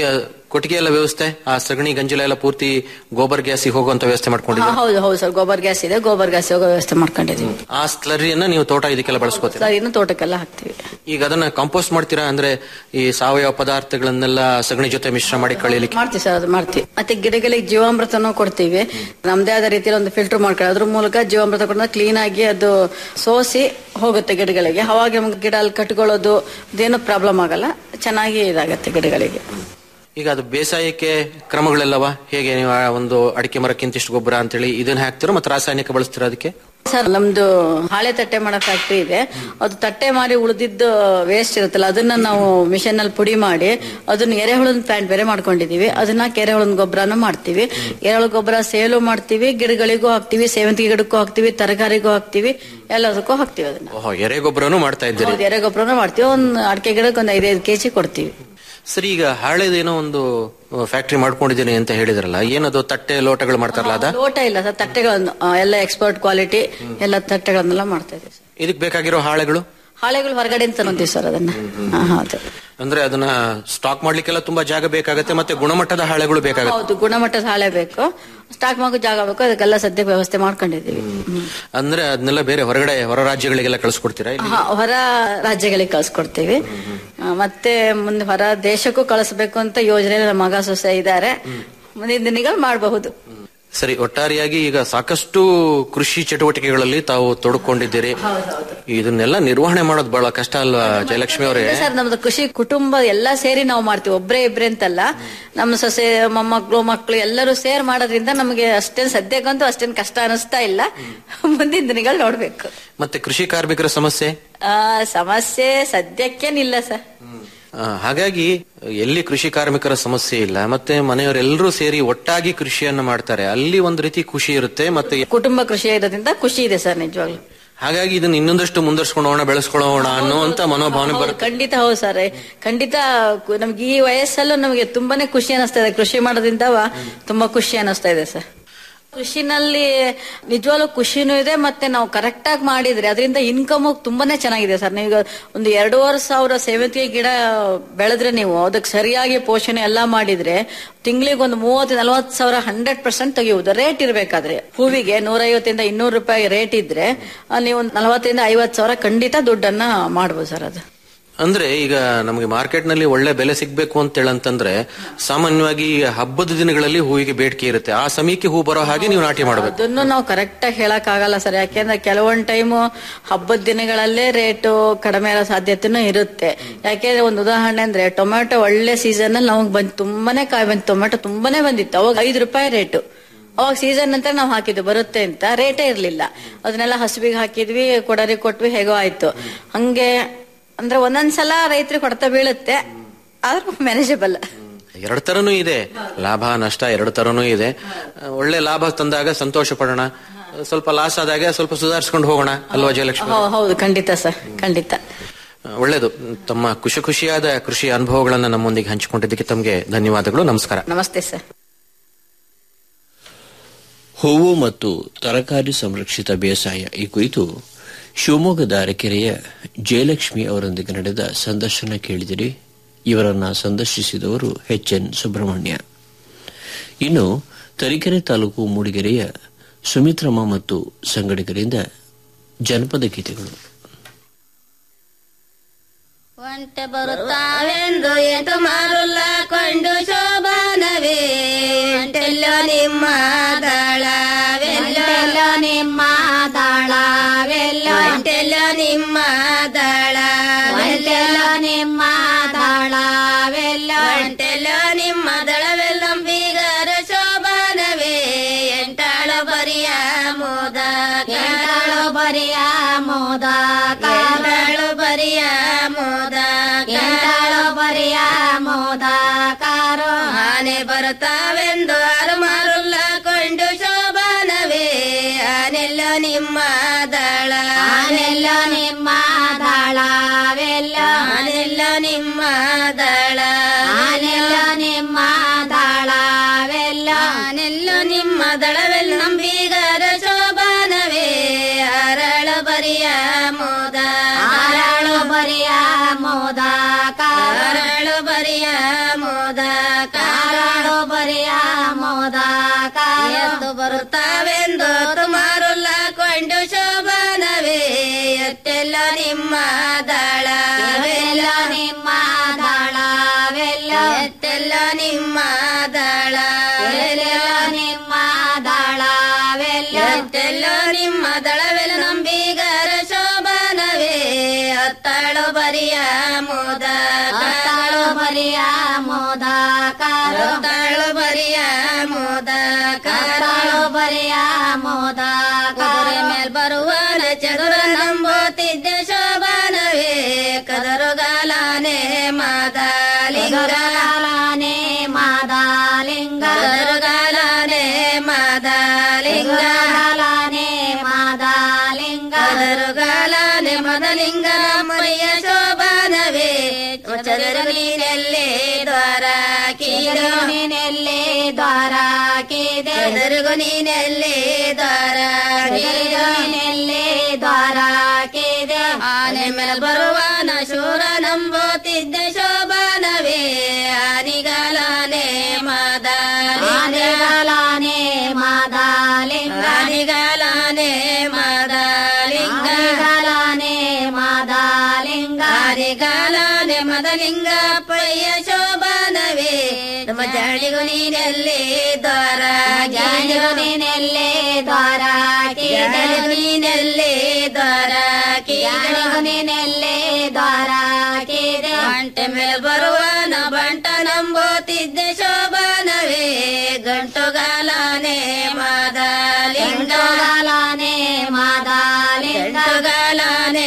ಕೊಟ್ಟಿಗೆ ಎಲ್ಲ ವ್ಯವಸ್ಥೆ ಆ ಸಗಣಿ ಗಂಜಲ ಎಲ್ಲ ಪೂರ್ತಿ ಗೋಬರ್ ಗ್ಯಾಸಿಗೆ ಹೋಗುವಂತ ವ್ಯವಸ್ಥೆ ಹಾ, ಮಾಡ್ಕೊಂಡಿದ್ದೀರಾ ಹೌದು ಹೌದು ಸರ್ ಗೊಬ್ಬರ ಗ್ಯಾಸ್ ಇದೆ ಗೊಬ್ಬರ ಗ್ಯಾಸ್ ಹೋಗೋ ವ್ಯವಸ್ಥೆ ಮಾಡ್ಕೊಂಡಿದೀವಿ ಆ ಸ್ಲರಿಯನ್ನ ನೀವು ತೋಟ ಇದಕ್ಕೆಲ್ಲ ಬಳಸ್ಕೋತೀರಾ ಸರ್ ಇನ್ನು ತೋಟಕ್ಕೆಲ್ಲ ಹಾಕ್ತಿವಿ ಈಗ ಅದನ್ನ ಕಾಂಪೋಸ್ಟ್ ಮಾಡ್ತೀರಾ ಅಂದ್ರೆ ಈ ಸಾವಯವ ಪದಾರ್ಥಗಳನ್ನೆಲ್ಲ ಸಗಣಿ ಜೊತೆ ಮಿಶ್ರ ಮಾಡಿ ಕಳೀಲಿಕ್ಕೆ ಮಾಡ್ತೀವಿ ಸರ್ ಅದು ಮಾಡ್ತೀವಿ ಮತ್ತೆ ಗಿಡಗಳಿಗೆ ಜೀವಾಮೃತನೂ ಕೊಡ್ತೀವಿ ನಮ್ದೇ ಆದ ರೀತಿಯಲ್ಲಿ ಒಂದು ಫಿಲ್ಟರ್ ಮಾಡ್ಕೊಳ್ಳಿ ಅದ್ರ ಮೂಲಕ ಜೀವಾಮೃತ ಕೊಡ ಕ್ಲೀನ್ ಆಗಿ ಅದು ಸೋಸಿ ಹೋಗುತ್ತೆ ಗಿಡಗಳಿಗೆ ಅವಾಗ ನಮ್ಗೆ ಗಿಡ ಅಲ್ಲಿ ಕಟ್ಕೊಳ್ಳೋದು ಅದೇನು ಪ್ರಾಬ್ಲಮ್ ಆಗಲ್ಲ ಚೆನ್ನಾಗಿ ಇದಾಗತ್ತೆ ಗಿಡಗಳಿಗೆ ಈಗ ಅದು ಬೇಸಾಯಕ್ಕೆ ಕ್ರಮಗಳೆಲ್ಲವ ಹೇಗೆ ನೀವು ಆ ಒಂದು ಅಡಿಕೆ ಮರಕ್ಕೆ ಇಂತಿಷ್ಟು ಗೊಬ್ಬರ ಅಂತೇಳಿ ಇದನ್ನ ಹಾಕ್ತಿರೋ ಮತ್ತೆ ರಾಸಾಯನಿಕ ಬಳಸ್ತೀರಾ ಅದಕ್ಕೆ ಸರ್ ನಮ್ದು ಹಾಳೆ ತಟ್ಟೆ ಮಾಡೋ ಫ್ಯಾಕ್ಟ್ರಿ ಇದೆ ಅದು ತಟ್ಟೆ ಮಾರಿ ಉಳಿದಿದ್ದು ವೇಸ್ಟ್ ಇರುತ್ತಲ್ಲ ಅದನ್ನ ನಾವು ಮಿಷನ್ ಅಲ್ಲಿ ಪುಡಿ ಮಾಡಿ ಅದನ್ನ ಎರೆಹುಳದ ಪ್ಲಾಂಟ್ ಬೇರೆ ಮಾಡ್ಕೊಂಡಿದೀವಿ ಅದನ್ನ ಎರೆಹುಳದ ಗೊಬ್ಬರನು ಮಾಡ್ತೀವಿ ಎರೆಹುಳ ಗೊಬ್ಬರ ಸೇಲು ಮಾಡ್ತೀವಿ ಗಿಡಗಳಿಗೂ ಹಾಕ್ತಿವಿ ಸೇವಂತಿಗೆ ಗಿಡಕ್ಕೂ ಹಾಕ್ತಿವಿ ತರಕಾರಿಗೂ ಹಾಕ್ತಿವಿ ಎಲ್ಲದಕ್ಕೂ ಹಾಕ್ತಿವಿ ಅದನ್ನ ಓಹೋ ಎರೆ ಗೊಬ್ಬರನು ಮಾಡ್ತಾ ಇದ್ದೀರಿ ಹೌದು, ಎರೆ ಗೊಬ್ಬರನು ಮಾಡ್ತೀವಿ ಒಂದ್ ಅಡಿಕೆ ಗಿಡಕ್ಕೆ ಒಂದ್ ಐದೈದು ಕೆಜಿ ಕೊಡ್ತೀವಿ ಸರಿ ಈಗ ಹಾಳೆದೇನೋ ಒಂದು ಫ್ಯಾಕ್ಟ್ರಿ ಮಾಡ್ಕೊಂಡಿದ್ದೀನಿ ಅಂತ ಹೇಳಿದ್ರಲ್ಲ ಏನದು ತಟ್ಟೆ ಲೋಟಗಳು ಮಾಡ್ತಾರಲ್ಲ ಅದ ಲೋಟ ಇಲ್ಲ ಸರ್ ತಟ್ಟೆಗಳನ್ನು ಆ, ಎಲ್ಲ ಎಕ್ಸ್ಪರ್ಟ್ ಕ್ವಾಲಿಟಿ ಎಲ್ಲ ತಟ್ಟೆಗಳನ್ನೆಲ್ಲ ಮಾಡ್ತಾ ಇದ್ದೀವಿ ಸರ್. ಇದಕ್ ಬೇಕಾಗಿರೋ ಹಾಳೆಗಳು ಹಾಳೆಗಳು ಹೊರಗಡೆ ತಂತೀವಿ ಸರ್ ಅದನ್ನ ಹಾ, ಹೌದು ಅಂದ್ರೆ ಅದನ್ನ ಸ್ಟಾಕ್ ಮಾಡ್ಲಿಕ್ಕೆಲ್ಲ ತುಂಬಾ ಜಾಗ ಬೇಕಾಗತ್ತೆ ಮತ್ತೆ ಗುಣಮಟ್ಟದ ಹಾಳೆಗಳು ಬೇಕಾಗತ್ತೆ ಹೌದು ಗುಣಮಟ್ಟದ ಹಾಳೆ ಬೇಕು ಸ್ಟಾಕ್ ಮಾಡೋ ಜಾಗ ಬೇಕು ಅದಕ್ಕೆಲ್ಲ ಸದ್ಯ ವ್ಯವಸ್ಥೆ ಮಾಡ್ಕೊಂಡಿದ್ದೀವಿ ಹ್ಮ್. ಅಂದ್ರೆ ಅದನ್ನೆಲ್ಲ ಬೇರೆ ಹೊರಗಡೆ ಹೊರ ರಾಜ್ಯಗಳಿಗೆಲ್ಲ ಕಳಿಸ್ಕೊಡ್ತೀರಾ ಇಲ್ಲಿ ಹಾ, ಹೊರ ರಾಜ್ಯಗಳಿಗೆ ಕಳ್ಸಿಕೊಡ್ತೀವಿ ಆ, ಮತ್ತೆ ಮುಂದೆ ಹೊರ ದೇಶಕ್ಕೂ ಕಳಿಸ್ಬೇಕು ಅಂತ ಯೋಜನೆ ನಮ್ಮ ಮಗ ಸೊಸೆ ಇದ್ದಾರೆ ಮುಂದಿನ ದಿನಗಳು ಮಾಡಬಹುದು ಸರಿ ಒಟ್ಟಾರೆಯಾಗಿ ಈಗ ಸಾಕಷ್ಟು ಕೃಷಿ ಚಟುವಟಿಕೆಗಳಲ್ಲಿ ತಾವು ತೊಡಕೊಂಡಿದ್ದೀರಿ ಇದನ್ನೆಲ್ಲ ನಿರ್ವಹಣೆ ಮಾಡೋದು ಬಹಳ ಕಷ್ಟ ಅಲ್ವಾ ಜಯಲಕ್ಷ್ಮಿ ಅವರೇ ಇಲ್ಲ ಸರ್ ನಮ್ದು ಕೃಷಿ ಕುಟುಂಬ ಎಲ್ಲ ಸೇರಿ ನಾವು ಮಾಡ್ತೀವಿ ಒಬ್ರೇ ಇಬ್ರೇ ಅಂತಲ್ಲ ನಮ್ಮ ಸೊಸೆ ಮೊಮ್ಮಕ್ಳು ಮಕ್ಕಳು ಎಲ್ಲರೂ ಸೇರ್ ಮಾಡೋದ್ರಿಂದ ನಮಗೆ ಅಷ್ಟೇನ್ ಸದ್ಯಕ್ಕಂತೂ ಅಷ್ಟೇನ್ ಕಷ್ಟ ಅನಿಸ್ತಾ ಇಲ್ಲ ಮುಂದಿನ ದಿನಗಳು ನೋಡ್ಬೇಕು ಮತ್ತೆ ಕೃಷಿ ಕಾರ್ಮಿಕರ ಸಮಸ್ಯೆ ಆ, ಸಮಸ್ಯೆ ಸದ್ಯಕ್ಕೇನಿಲ್ಲ ಸರ್ ಆ, ಹಾಗಾಗಿ ಎಲ್ಲಿ ಕೃಷಿ ಕಾರ್ಮಿಕರ ಸಮಸ್ಯೆ ಇಲ್ಲ ಮತ್ತೆ ಮನೆಯವರೆಲ್ಲರೂ ಸೇರಿ ಒಟ್ಟಾಗಿ ಕೃಷಿಯನ್ನ ಮಾಡ್ತಾರೆ ಅಲ್ಲಿ ಒಂದು ರೀತಿ ಖುಷಿ ಇರುತ್ತೆ ಮತ್ತೆ ಕುಟುಂಬ ಕೃಷಿ ಇರೋದ್ರಿಂದ ಖುಷಿ ಇದೆ ಸರ್ ನಿಜವಾಗ್ಲು ಹಾಗಾಗಿ ಇದನ್ನ ಇನ್ನೊಂದಷ್ಟು ಮುಂದರ್ಸ್ಕೊಳ್ಳೋಣ ಬೆಳೆಸ್ಕೊಳ್ಳೋಣ ಅನ್ನುವಂತ ಮನೋಭಾವನೆ ಹೌದು, ಬರುತ್ತೆ ಖಂಡಿತ ಹೌದು ಸರ್ ಖಂಡಿತ ಕು- ನಮ್ಗೆ ಈ ವಯಸ್ಸಲ್ಲೂ ನಮಗೆ ತುಂಬಾನೇ ಖುಷಿ ಅನಿಸ್ತಾ ಇದೆ ಕೃಷಿ ಮಾಡೋದ್ರಿಂದ ತುಂಬಾ ಖುಷಿ ಅನಿಸ್ತಾ ಇದೆ ಸರ್ ಕೃಷಿನಲ್ಲಿ ನಿಜವಾಗ್ಲೂ ಖುಷಿನೂ ಇದೆ ಮತ್ತೆ ನಾವು ಕರೆಕ್ಟ್ ಆಗಿ ಮಾಡಿದ್ರೆ ಅದರಿಂದ ಇನ್ಕಮ್ ತುಂಬಾನೇ ಚೆನ್ನಾಗಿದೆ ಸರ್ ನೀವೀಗ ಒಂದು ಎರಡೂವರೆ ಸಾವಿರ ಸೇವಂತಿಗೆ ಗಿಡ ಬೆಳೆದ್ರೆ ನೀವು ಅದಕ್ಕೆ ಸರಿಯಾಗಿ ಪೋಷಣೆ ಎಲ್ಲಾ ಮಾಡಿದ್ರೆ ತಿಂಗಳಿಗೆ ಒಂದು ಮೂವತ್ತು ನಲವತ್ತು ಸಾವಿರ ಹಂಡ್ರೆಡ್ ಪರ್ಸೆಂಟ್ ತೆಗೆಯುವುದು ರೇಟ್ ಇರಬೇಕಾದ್ರೆ ಹೂವಿಗೆ ನೂರೈವತ್ತಿಂದ ಇನ್ನೂರು ರೂಪಾಯಿ ರೇಟ್ ಇದ್ರೆ ಆ, ನೀವು ಒಂದು ನಲವತ್ತರಿಂದ ಐವತ್ತು ಸಾವಿರ ಖಂಡಿತ ದುಡ್ಡನ್ನ ಮಾಡ್ಬೋದು ಸರ್ ಅದು ಅಂದ್ರೆ ಈಗ ನಮಗೆ ಮಾರ್ಕೆಟ್ ನಲ್ಲಿ ಒಳ್ಳೆ ಬೆಲೆ ಸಿಗ್ಬೇಕು ಅಂತ ಹೇಳಂತಂದ್ರೆ ಸಾಮಾನ್ಯವಾಗಿ ಹಬ್ಬದ ದಿನಗಳಲ್ಲಿ ಹೂವಿಗೆ ಬೇಡಿಕೆ ಇರುತ್ತೆ ಆ ಸಮಯಕ್ಕೆ ಹೂ ಬರೋ ಹಾಗೆ ನೀವು ನಾಟಿ ಮಾಡಬೇಕು ಅದನ್ನು ನಾವು ಕರೆಕ್ಟ್ ಆಗಿ ಹೇಳಕ್ ಆಗಲ್ಲ ಸರ್ ಯಾಕೆಂದ್ರೆ ಕೆಲವೊಂದ್ ಟೈಮು ಹಬ್ಬದ ದಿನಗಳಲ್ಲೇ ರೇಟು ಕಡಿಮೆ ಇರೋ ಸಾಧ್ಯತೆನೂ ಇರುತ್ತೆ ಯಾಕೆಂದ್ರೆ ಒಂದು ಉದಾಹರಣೆ ಅಂದ್ರೆ ಟೊಮೆಟೊ ಒಳ್ಳೆ ಸೀಸನ್ ಅಲ್ಲಿ ನಮಗೆ ಬಂದ್ ತುಂಬಾನೇ ಕಾಯಿ ಬಂತು ಟೊಮೆಟೊ ತುಂಬಾನೇ ಬಂದಿತ್ತು ಅವಾಗ ಐದು ರೂಪಾಯಿ ರೇಟು ಅವಾಗ ಸೀಸನ್ ನಂತರ ನಾವು ಹಾಕಿದ್ವಿ ಬರುತ್ತೆ ಅಂತ ರೇಟೇ ಇರ್ಲಿಲ್ಲ ಅದನ್ನೆಲ್ಲ ಹಸುವಿಗೆ ಹಾಕಿದ್ವಿ ಕೊಡರಿ ಕೊಟ್ವಿ ಹೇಗೋ ಆಯ್ತು ಹಂಗೆ ಅಂದ್ರೆ ಒಂದೊಂದ್ಸಲ ರೈತರಿಗೆ ಹೊಡೆತ ಬೀಳುತ್ತೆ ಆದ್ರೂ ಮ್ಯಾನೇಜಬಲ್ ಎರಡು ತರನೂ ಇದೆ ಲಾಭ ನಷ್ಟ ಎರಡು ತರನೂ ಇದೆ ಆ, ಒಳ್ಳೆ ಲಾಭ ತಂದಾಗ ಸಂತೋಷ ಪಡೋಣ ಸ್ವಲ್ಪ ಲಾಸ್ ಆದಾಗ ಸ್ವಲ್ಪ ಸುಧಾರಿಸ್ಕೊಂಡು ಹೋಗೋಣ ಅಲ್ವಾ ಜಯಲಕ್ಷ್ಮಿ ಹೌದು ಖಂಡಿತ ಸರ್ ಖಂಡಿತ ಆ, ಒಳ್ಳೇದು ತಮ್ಮ ಖುಷಿ ಖುಷಿಯಾದ ಕೃಷಿ ಅನುಭವಗಳನ್ನ ನಮ್ಮೊಂದಿಗೆ ಹಂಚಿಕೊಂಡಿದ್ದಕ್ಕೆ ತಮಗೆ ಧನ್ಯವಾದಗಳು ನಮಸ್ಕಾರ ನಮಸ್ತೆ ಸರ್ ಹೂವು ಮತ್ತು ತರಕಾರಿ ಸಂರಕ್ಷಿತ ಬೇಸಾಯ ಈ ಕುರಿತು ಶಿವಮೊಗ್ಗದ ಅರಕೆರೆಯ ಜಯಲಕ್ಷ್ಮಿ ಅವರೊಂದಿಗೆ ನಡೆದ ಸಂದರ್ಶನ ಕೇಳಿದಿರಿ ಇವರನ್ನ ಸಂದರ್ಶಿಸಿದವರು ಎಚ್ ಎನ್ ಸುಬ್ರಹ್ಮಣ್ಯ ಇನ್ನು ತರೀಕೆರೆ ತಾಲೂಕು ಮೂಡಿಗೆರೆಯ ಸುಮಿತ್ರಮ್ಮ ಮತ್ತು ಸಂಗಡಿಗರಿಂದ ಜನಪದ ಗೀತೆಗಳು ಒಂಟೆ ಬರುತ್ತಾವೆಂದು ಎಂಟು ಮಾರುಲ್ಲ ಕೊಂಡು ಶೋಭಾನವೇ ಒಂಟೆಲ್ಲೋ ನಿಮ್ಮ ದಳವೆಲ್ಲೋ ನಿಮ್ಮ ದಳವೆಲ್ಲೋ ಒಂಟೆಲ್ಲೋ ನಿಮ್ಮ ದಳವೆಲ್ಲೋ ನಿಮ್ಮ ದಳವೆಲ್ಲೋ ಒಂಟೆಲ್ಲೋ ನಿಮ್ಮ ದಳವೆಲ್ಲ ಬೀಗರ ಶೋಭಾನವೇ ಎಂಟಾಳು ಬರಿಯ ಮೋದ ಎಂಟಾಳು ಬರಿಯ ಮೋದ ಕಾರಳು ಬರಿಯ ಮೋದ ಎಂಟಾಳು ಬರಿಯ ಮೋದ ಕಾರು ಆನೆ ಬರುತ್ತಾವೆಂದು ಆರು ಮಾರುಲ್ಲ ಕೊಂಡು ಶೋಭಾನವೇ ಆನೆಲ್ಲೋ ನಿಮ್ಮ ದಳ ಆನೆಲ್ಲೋ ನಿಮ್ಮ ದಳವೆಲ್ಲ ಆನೆಲ್ಲೋ ನಿಮ್ಮ ದಳ ಆನೆಲ್ಲೋ ನಿಮ್ಮ ದಳವೆಲ್ಲ ಆನೆಲ್ಲೋ ನಿಮ್ಮ ದಳವೆಲ್ಲ ನಂಬಿಗರ ಶೋಭಾನವೇ ಅರಳು ಬರಿಯ ಮೋದ ಅರಳು ಬರಿಯ ಮೋದ ಕಾರಳು ಬರಿಯ ಮೋದ ಕಾರ ನಿಮ್ಮ ದಾಳವೆಲ್ಲ ಎತ್ತೆಲ್ಲ ನಿಮ್ಮ ದಾಳವೆಲ್ಲ ನಿಮ್ಮ ದಾಳವೆಲ್ಲ ಎತ್ತೆಲ್ಲ ನಿಮ್ಮ ದಳವೆಲ್ಲ ನಂಬಿಗರ ಶೋಭನವೇ ಅತ್ತಾಳು ಬರಿಯ ಮೋದ ಅತ್ತಾಳು ಬರಿಯ ಮೋದ ಅತ್ತಾಳು ಬರಿಯ ಮೋದ ಕಾರಾಳು ಬರಿಯ ಮೋದ ಕುದುರೆ ಮೇಲ್ ಬರುವನ ಚದುರ ನಂಬೋತಿದ್ದೆ ಶೋಭನವೇ ಕದರುಗಾಲಾನೆ ಮಾದಾಲಿಂಗಾಲಾನೆ ಮಾದಾಲಿಂಗ ಕದರುಗಾಲಾನೆ ಮಾದಾಲಿಂಗಾಲಾನೆ ಮಾದಾಲಿಂಗ ಕದರುಗಾಲಾನೆ ಮದಲಿಂಗ ಮರಿಯ ಶೋಭನವೇ ಚದುರು ನೀನೆಲ್ಲೇ ದ್ವಾರ ಕೀರು ನೀನೆಲ್ಲೇ ದ್ವಾರ ಕೀದೆ ಚದುರುಗು ನೀನೆಲ್ಲೇ ದ್ವಾರ ನೀನೆಲ್ಲೇ ದ್ವಾರ ಕೀದೆ ಆನೆ ಮೇಲೆ ಬರುವನ ಶೂರ ನಂಬೋತಿದ್ದೆ ಶೋಭನವೇ ಆನಿಗಾಲಾನೆ ಮಾದಾಲಿಂಗಾಲಾನೆ ಮಾದಾಲಿಂಗ ಆನಿಗಾಲಾನೆ ಮಾದಾಲಿಂಗ ಆನಿಗಾಲಾನೆ ಮಾದಾಲಿಂಗ ಆನಿಗಾಲಾನೆ ಮದಲಿಂಗ ಪಯ್ಯ ಶೋಭನವೇ ನಮ್ಮ ಜಾಳಿಗು ನೀನೆಲ್ಲೇ ದ್ವಾರ ಜಾಳಿಗು ನೀನೆಲ್ಲೇ ದ್ವಾರ ಜಾಳಿಗು ನೀನೆಲ್ಲೇ ದ್ವಾರ ಜಾಳಿಗು ನೀನೆಲ್ಲೇ ದ್ವಾರ ಬಂಟೆ ಮೇಲೆ ಬರುವನ ಬಂಟ ನಂಬೋತಿದ್ದೆ ಶೋಭನವೇ ಗಂಟುಗಾಲಾನೆ ಮಾದಾಲಿಂಗಾಲಾನೆ ಮಾದಾಲಿಂಗ ಗಂಟುಗಾಲಾನೆ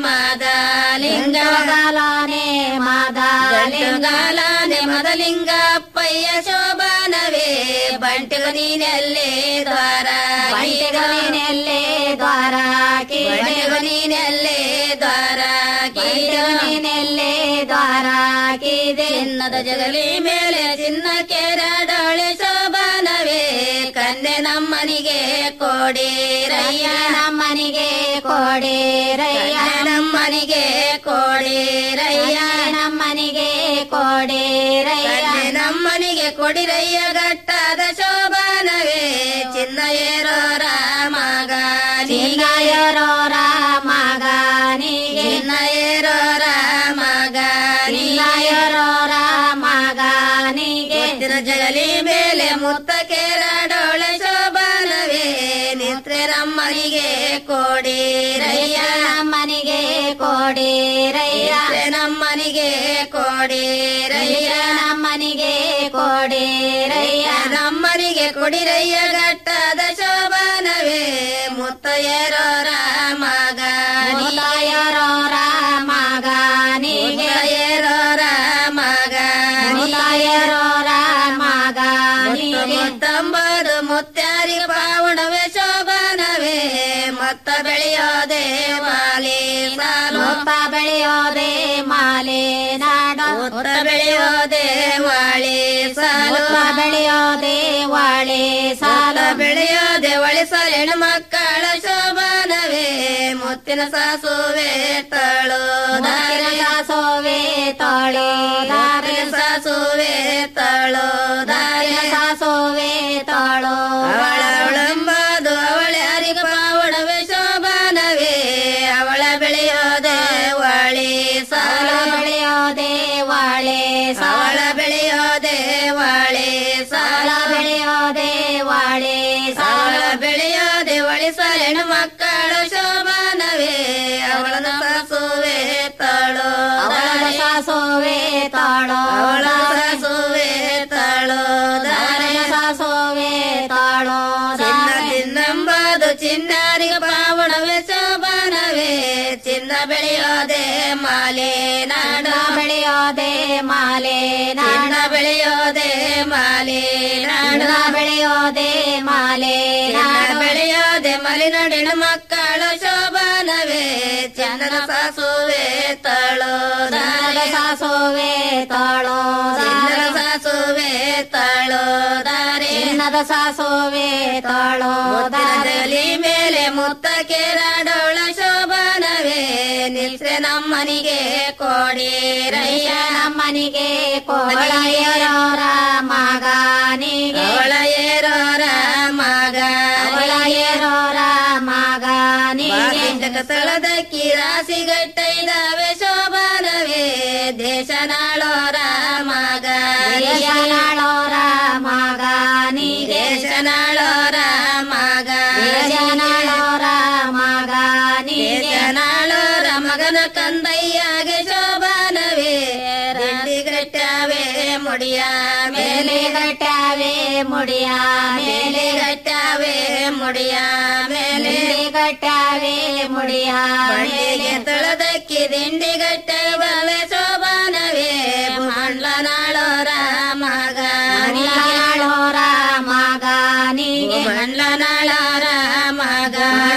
ಮಾದಾಲಿಂಗಾಲಾನೆ ಮಾದಾಲಿಂಗಾಲಾನೆ ಮದಲಿಂಗ ಅಪ್ಪಯ್ಯ ಶೋಭನವೇ ಬಂಟಿಗ ನೀನೆಲ್ಲೇ ದ್ವಾರ ಬಂಟಿಗ ನೀನೆಲ್ಲೇ ದ್ವಾರ ಬಂಟಿಗ ನೀನೆಲ್ಲೇ ದ್ವಾರ ನೀನೆಲ್ಲೇ ದ್ವಾರ ಚಿನ್ನದ ಜಗಲಿ ಮೇಲೆ ಚಿನ್ನ ಕೆರಡೊಳೆ ಶೋಭನವೇ ಕನ್ನೆ ನಮ್ಮನಿಗೆ ಕೋಡಿರಯ್ಯ ನಮ್ಮನಿಗೆ ಕೋಡಿರಯ್ಯ ನಮ್ಮನಿಗೆ ಕೋಡಿರಯ್ಯ ನಮ್ಮನಿಗೆ ಕೋಡಿರಯ್ಯ ನಮ್ಮನಿಗೆ ಕೊಡಿರಯ್ಯ ಗಟ್ಟದ ಶೋಭನವೇ ಚಿನ್ನ ಏರೋ ರಾಮಗ ಚಿನ್ನ ಏರೋ ರಾಮಗ ಚಿನ್ನ ಏರೋ ರಾಮಗ ಏರೋ ರಾಮಗ ಮುತ್ತಿನ ಜಗಲಿ ಮೇಲೆ ಮುತ್ತ ಕೆರಡೊಳೆ ಶೋಭನವೇ ನಿತ್ರೆ ನಮ್ಮನಿಗೆ ಕೋಡಿರಯ್ಯ ನಮ್ಮನಿಗೆ ಕೋಡಿರಯ್ಯ ನಮ್ಮನಿಗೆ ಕೋಡಿರಯ್ಯ ನಮ್ಮನಿಗೆ ಕೋಡಿರಯ್ಯ ನಮ್ಮನಿಗೆ ಕೊಡಿರಯ್ಯ ಗಟ್ಟದ ಶೋಭನವೇ ಮುತ್ತ ಏರೋ ರಾಮಗ ಏರೋ ರಾಮಗ ಏರೋ ರಾಮಗ ಏರೋ ರಾಮಗ ಮುತ್ತಂಬರು ಮುತ್ಯಾರಿಗೆ ಪಾವಣವೇ ಶೋಭನವೇ ಮತ್ತ ಬೆಳೆಯೋದೆ ಮಾಲೆ ಮೊತ್ತ ಬೆಳೆಯೋದೆ ಮಾಲೆ ನಾಡ ಮೊತ್ತ ಬೆಳೆಯೋದೆ ವಾಳೆ ಸಾಲು ಬೆಳೆಯೋದೆ ವಾಳೆ ಸಾಲ ಬೆಳೆಯೋದೆ ಒಳೆ ಸಾಲ ಹೆಣ್ಣು ಮಕ್ಕಳ ಶೋಭನವೇ ಮುತ್ತಿನ ಸಾಸುವೆ ತಳು ದಾರಿ ಸಾಸುವೆ ತಳು ದಾರಿ ಸಾಸುವೆ ತಳು ದಾರಿ ಸಾಸುವೆ ತಳು ಅವಳಂಬದು ಅವಳ ಹರಿಗ ಪಾವಣವೇ ಶೋಭನವೇ ಅವಳ ಬೆಳೆಯೋದೆ ವಾಳೆ ಸಾಲ ಬೆಳೆಯೋದೆ ವಾಳೆ ಸಾಲ ಬೆಳೆಯೋದೆ ವಾಳೆ ಸಾಲ ಬೆಳೆಯೋದೆ ವಾಳೆ ಸಾಲ ಬೆಳೆಯೋದೆ ಒಳೆ ಸಾಲ ಹೆಣ್ಣು ಮಕ್ಕಳ ಶೋಭನವೇ ಅವಳದ ಸಾಸುವೆ ತಳು ಅವಳ ಸಾಸುವೆ ತಾಳೋ ಅವಳ ಸಾಸುವೆ ತಾಳೋ ದಾರಿಯ ಸಾಸುವೆ ತಾಳೋ ಚಿನ್ನ ಚಿನ್ನಂಬದು ಚಿನ್ನಾರಿಗೆ ಪಾವಣವೇ ಶೋಭನವೇ ಚಿನ್ನ ಬೆಳೆಯೋದೆ ಮಾಲೆ ನಾಡ ಬೆಳೆಯೋದೆ ಮಾಲೆ ನಾಡ ಬೆಳೆಯೋದೆ ಮಾಲೆ ನಾಡ ಬೆಳೆಯೋದೆ ಮಾಲೆ ನಾಡ ಬೆಳೆಯೋದೆ ಮಲೆನಾಡಿನ ಮಕ್ಕಳ ಶೋಭನವೇ ಚಂದನ ಸಾಸುವೆ ತಳೋ ದಾರ ಸಾಸುವೆ ತಾಳೋ ದಾರ ಸಾಸುವೆ ತಾಳೋ ದಾರೆ ಚಿನ್ನದ ಸಾಸುವೆ ತಾಳೋ ದಾರಲಿ ಮೇಲೆ ಮುತ್ತ ಕೆರಡೋಳ ಶೋಭನವೇ ನಿಲ್ಸೆ ನಮ್ಮನಿಗೆ ಕೋಡಿರಯ್ಯ ನಮ್ಮನಿಗೆ ಕೋಳಯ್ಯರೋರ ಮಗನಿಗೆ ಅವಳಯ್ಯರೋರ ಮಗ ಅವಳಯ್ಯರೋರ ಮಗನಿಗೆ ಸ್ಥಳದ ಕಿರಾಸಿ ಗಟ್ಟ ಇದಾವೆ ಶೋಭನವೇ ನಾಳೋರ ಮಗ ನಾಳೋರ ಮಗ ನೀ ದೇಶ ನಾಳೋರ ಮಗ ನಾಳೋರ ಮಗ ನೀ ನಾಳೋರ ಮಗನ ಕಂದಯ್ಯಾಗೆ ಶೋಭಾನವೇ ರಂಡಿ ಗಟ್ಟಾವೆ ಮುಡಿಯ ಮೇಲೆ ಗಟ್ಟಾವೆ ಮುಡಿಯ ಮೇಲೆ ಗಟ್ಟಾವೆ ಮುಡಿಯ ಮೇಲೆ ಗಟ್ಟಾವೆ ಮುಡಿಯ ಮಳೆಗೆ ತೊಳೆದಕ್ಕಿ ದಿಂಡಿ ಗಟ್ಟವೇ ಶೋಭಾನವೇ ಮಂಡ್ಲ ನಾಳೋರ ಮಗ ನಾಳೋರ ಮಗ ನೀಗೆ ಮಂಡ್ಲ ನಾಳೋರ ಮಗ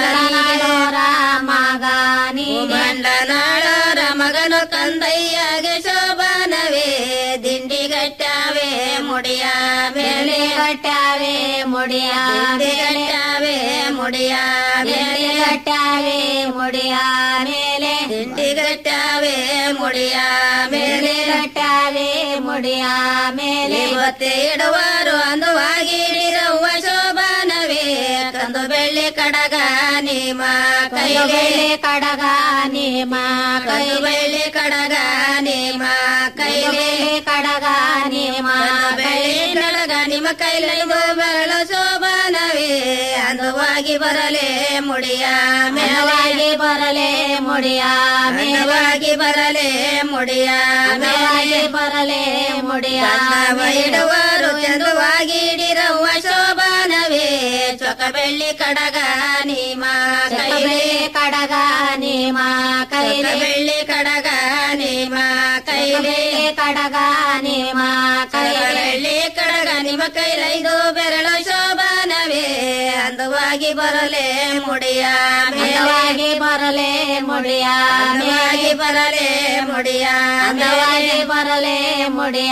ನಾಳೋರ ಮಗ ನೀಗೆ ಮಂಡ್ಲ ನಾಳೋರ ಮಗನು ಕಂದಯ್ಯಾಗೆ ಶೋಭಾನವೇ ದಿಂಡಿ ಗಟ್ಟಾವೆ ಮುಡಿಯ ಮೇಲೆ ಗಟ್ಟಾವೆ ಮುಡಿಯ ಗಟ್ಟಾವೆ ಮುಡಿಯ ಮೇಲೆ ಗಟ್ಟಾವೆ ಮುಡಿಯ ಮೇಲೆ ದಿಂಡಿ ಗಟ್ಟಾವೆ ಮುಡಿಯ ಮೇಲೆ ಗಟ್ಟಾವೆ ಮುಡಿಯ ಮೇಲೆ ಇವತ್ತೇ ಇಡುವರು ಅಂದುವಾಗಿರವ್ವ ಶೋಭಾನವೇ ಕಂದು ಬೆಳ್ಳಿ ಕಡಗ ನೀಮ ಕೈ ಬೆಳ್ಳಿ ಕಡಗ ನೀಮ ಕೈ ಬೆಳ್ಳಿ ಕಡಗ ನೀಮ ಕೈ ಬೆಳ್ಳಿ ಕಡಗ ನೀಮ ಬೆಳ್ಳಿ ಕಡಗ ನಿಮ್ಮ ಕೈಲೈದು ಬೆರಳ ಶೋಭಾನವೇ ಅಂದವಾಗಿ ಬರಲೇ ಮುಡಿಯ ಮೇವಾಗಿ ಬರಲೇ ಮುಡಿಯ ಮೇವಾಗಿ ಬರಲೇ ಮುಡಿಯ ಮೇವಾಗಿ ಬರಲೇ ಮುಡಿಯ ಇಡುವರು ಚಂದವಾಗಿ ಇಡಿರವ್ವ ಶೋಭಾನವೇ ಚೊಕ ಬೆಳ್ಳಿ ಕಡಗ ನೀಮ ಕೈ ಕಡಗ ನೀಮ ಕೈ ಬೆಳ್ಳಿ ಕಡಗ ನೀಮ ಕೈ ಬೆಳ್ಳಿ ಕಡಗ ನೀಮ ಕೈ ಬೆಳ್ಳಿ ಕಡಗ ನಿಮ್ಮ ಕೈಲೈದು ಬೆರಳು ಶೋಭಾನವೇ ಅಂದವಾಗಿ ಬರಲೇ ಮುಡಿಯ ಮೇವಾಗಿ ಬರಲೇ ಮುಡಿಯ ಮೇವಾಗಿ ಬರಲೇ ಮುಡಿಯ ಮೇವಾಗಿ ಬರಲೇ ಮುಡಿಯ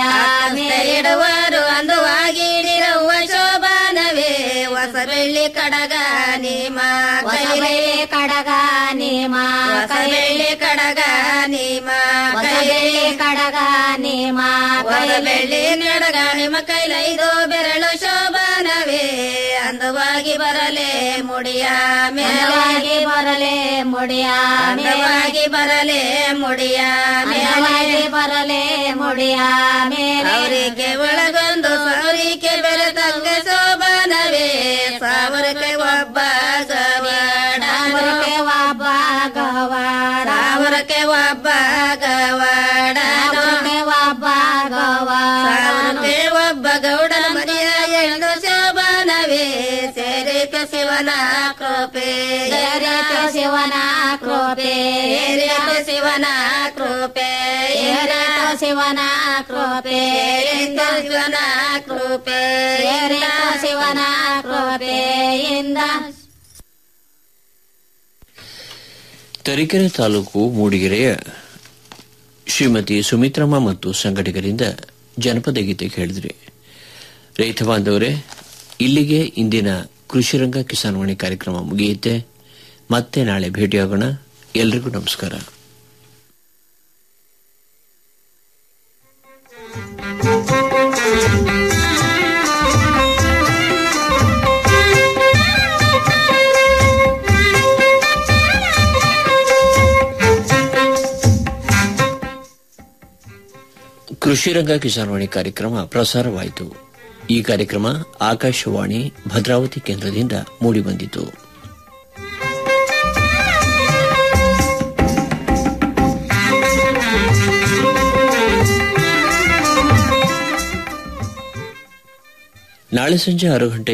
ಇಡುವರು ಅಂದವಾಗಿ ಇಡಿರವ್ವ ಶೋಭಾನವೇ ಹೊಸ ಬೆಳ್ಳಿ ಕಡಗ ನೀಮ ಕೈ ಬೆಳ್ಳಿ ಕಡಗ ನೀಮ ಕೈ ಬೆಳ್ಳಿ ಕಡಗ ನೀಮ ಕೈ ಬೆಳ್ಳಿ ಕಡಗ ನೀಮ ಕೈ ಬೆಳ್ಳಿ ಕಡಗ ನಿಮ್ಮ ಕೈಲೈದು ಬೆರಳು ಶೋಭಾನವೇ ಅಂದವಾಗಿ ಬರಲೇ ಮುಡಿಯ ಮೇವಾಗಿ ಬರಲೇ ಮುಡಿಯ ಮೇವಾಗಿ ಬರಲೇ ಮುಡಿಯ ಮೇವಾಗಿ ಬರಲೇ ಮುಡಿಯ ಮೇಲವರಿಗೆ ಒಳಗೊಂದು ಸೌರಿಕೆ ಬೆರೆತಂಗ ಶೋಭಾನವೇ ಸಾವಿರಕ್ಕೆ ಒಬ್ಬ ಗವಾಡ ಸಾವಿರಕ್ಕೆ ಒಬ್ಬ ಗವಾಡ ಸಾವಿರಕ್ಕೆ ಒಬ್ಬ ಗವಾಡ ಸಾವಿರಕ್ಕೆ ಒಬ್ಬ ಗವಾಡ ಸಾವಿರಕ್ಕೆ ಒಬ್ಬ ಗೌಡನ ಮನೆಯ ಎಂದು ಶೋಭಾನವೇ ಸೇರಿಕ ಶಿವನ ಕೃಪೆ ಸೇರಿಕ ಶಿವನ ಕೃಪೆ ಸೇರಿಕ ಶಿವನ ಕೃಪೆ ಸೇರಿಕ ಶಿವನ ಕೃಪೆ ಸೇರಿಕ ಶಿವನ ಕೃಪೆ ಸೇರಿಕ ಶಿವನ ಕೃಪೆಯಿಂದ ತರೀಕೆರೆ ತಾಲೂಕು ಮೂಡಿಗೆರೆಯ ಶ್ರೀಮತಿ ಸುಮಿತ್ರಮ್ಮ ಮತ್ತು ಸಂಘಟಕರಿಂದ ಜನಪದ ಗೀತೆ ಕೇಳಿದ್ರಿ ರೈತ ಬಾಂಧವರೇ ಇಲ್ಲಿಗೆ ಇಂದಿನ ಕೃಷಿರಂಗ ಕಿಸಾನ್ವಾಣಿ ಕಾರ್ಯಕ್ರಮ ಮುಗಿಯುತ್ತೆ ಮತ್ತೆ ನಾಳೆ ಭೇಟಿಯಾಗೋಣ ಎಲ್ರಿಗೂ ನಮಸ್ಕಾರ ಕೃಷಿರಂಗ ಕಿಸಾನ್ವಾಣಿ ಕಾರ್ಯಕ್ರಮ ಪ್ರಸಾರವಾಯಿತು ಈ ಕಾರ್ಯಕ್ರಮ ಆಕಾಶವಾಣಿ ಭದ್ರಾವತಿ ಕೇಂದ್ರದಿಂದ ಮೂಡಿಬಂದಿತು ನಾಳೆ ಸಂಜೆ ಆರು ಗಂಟೆ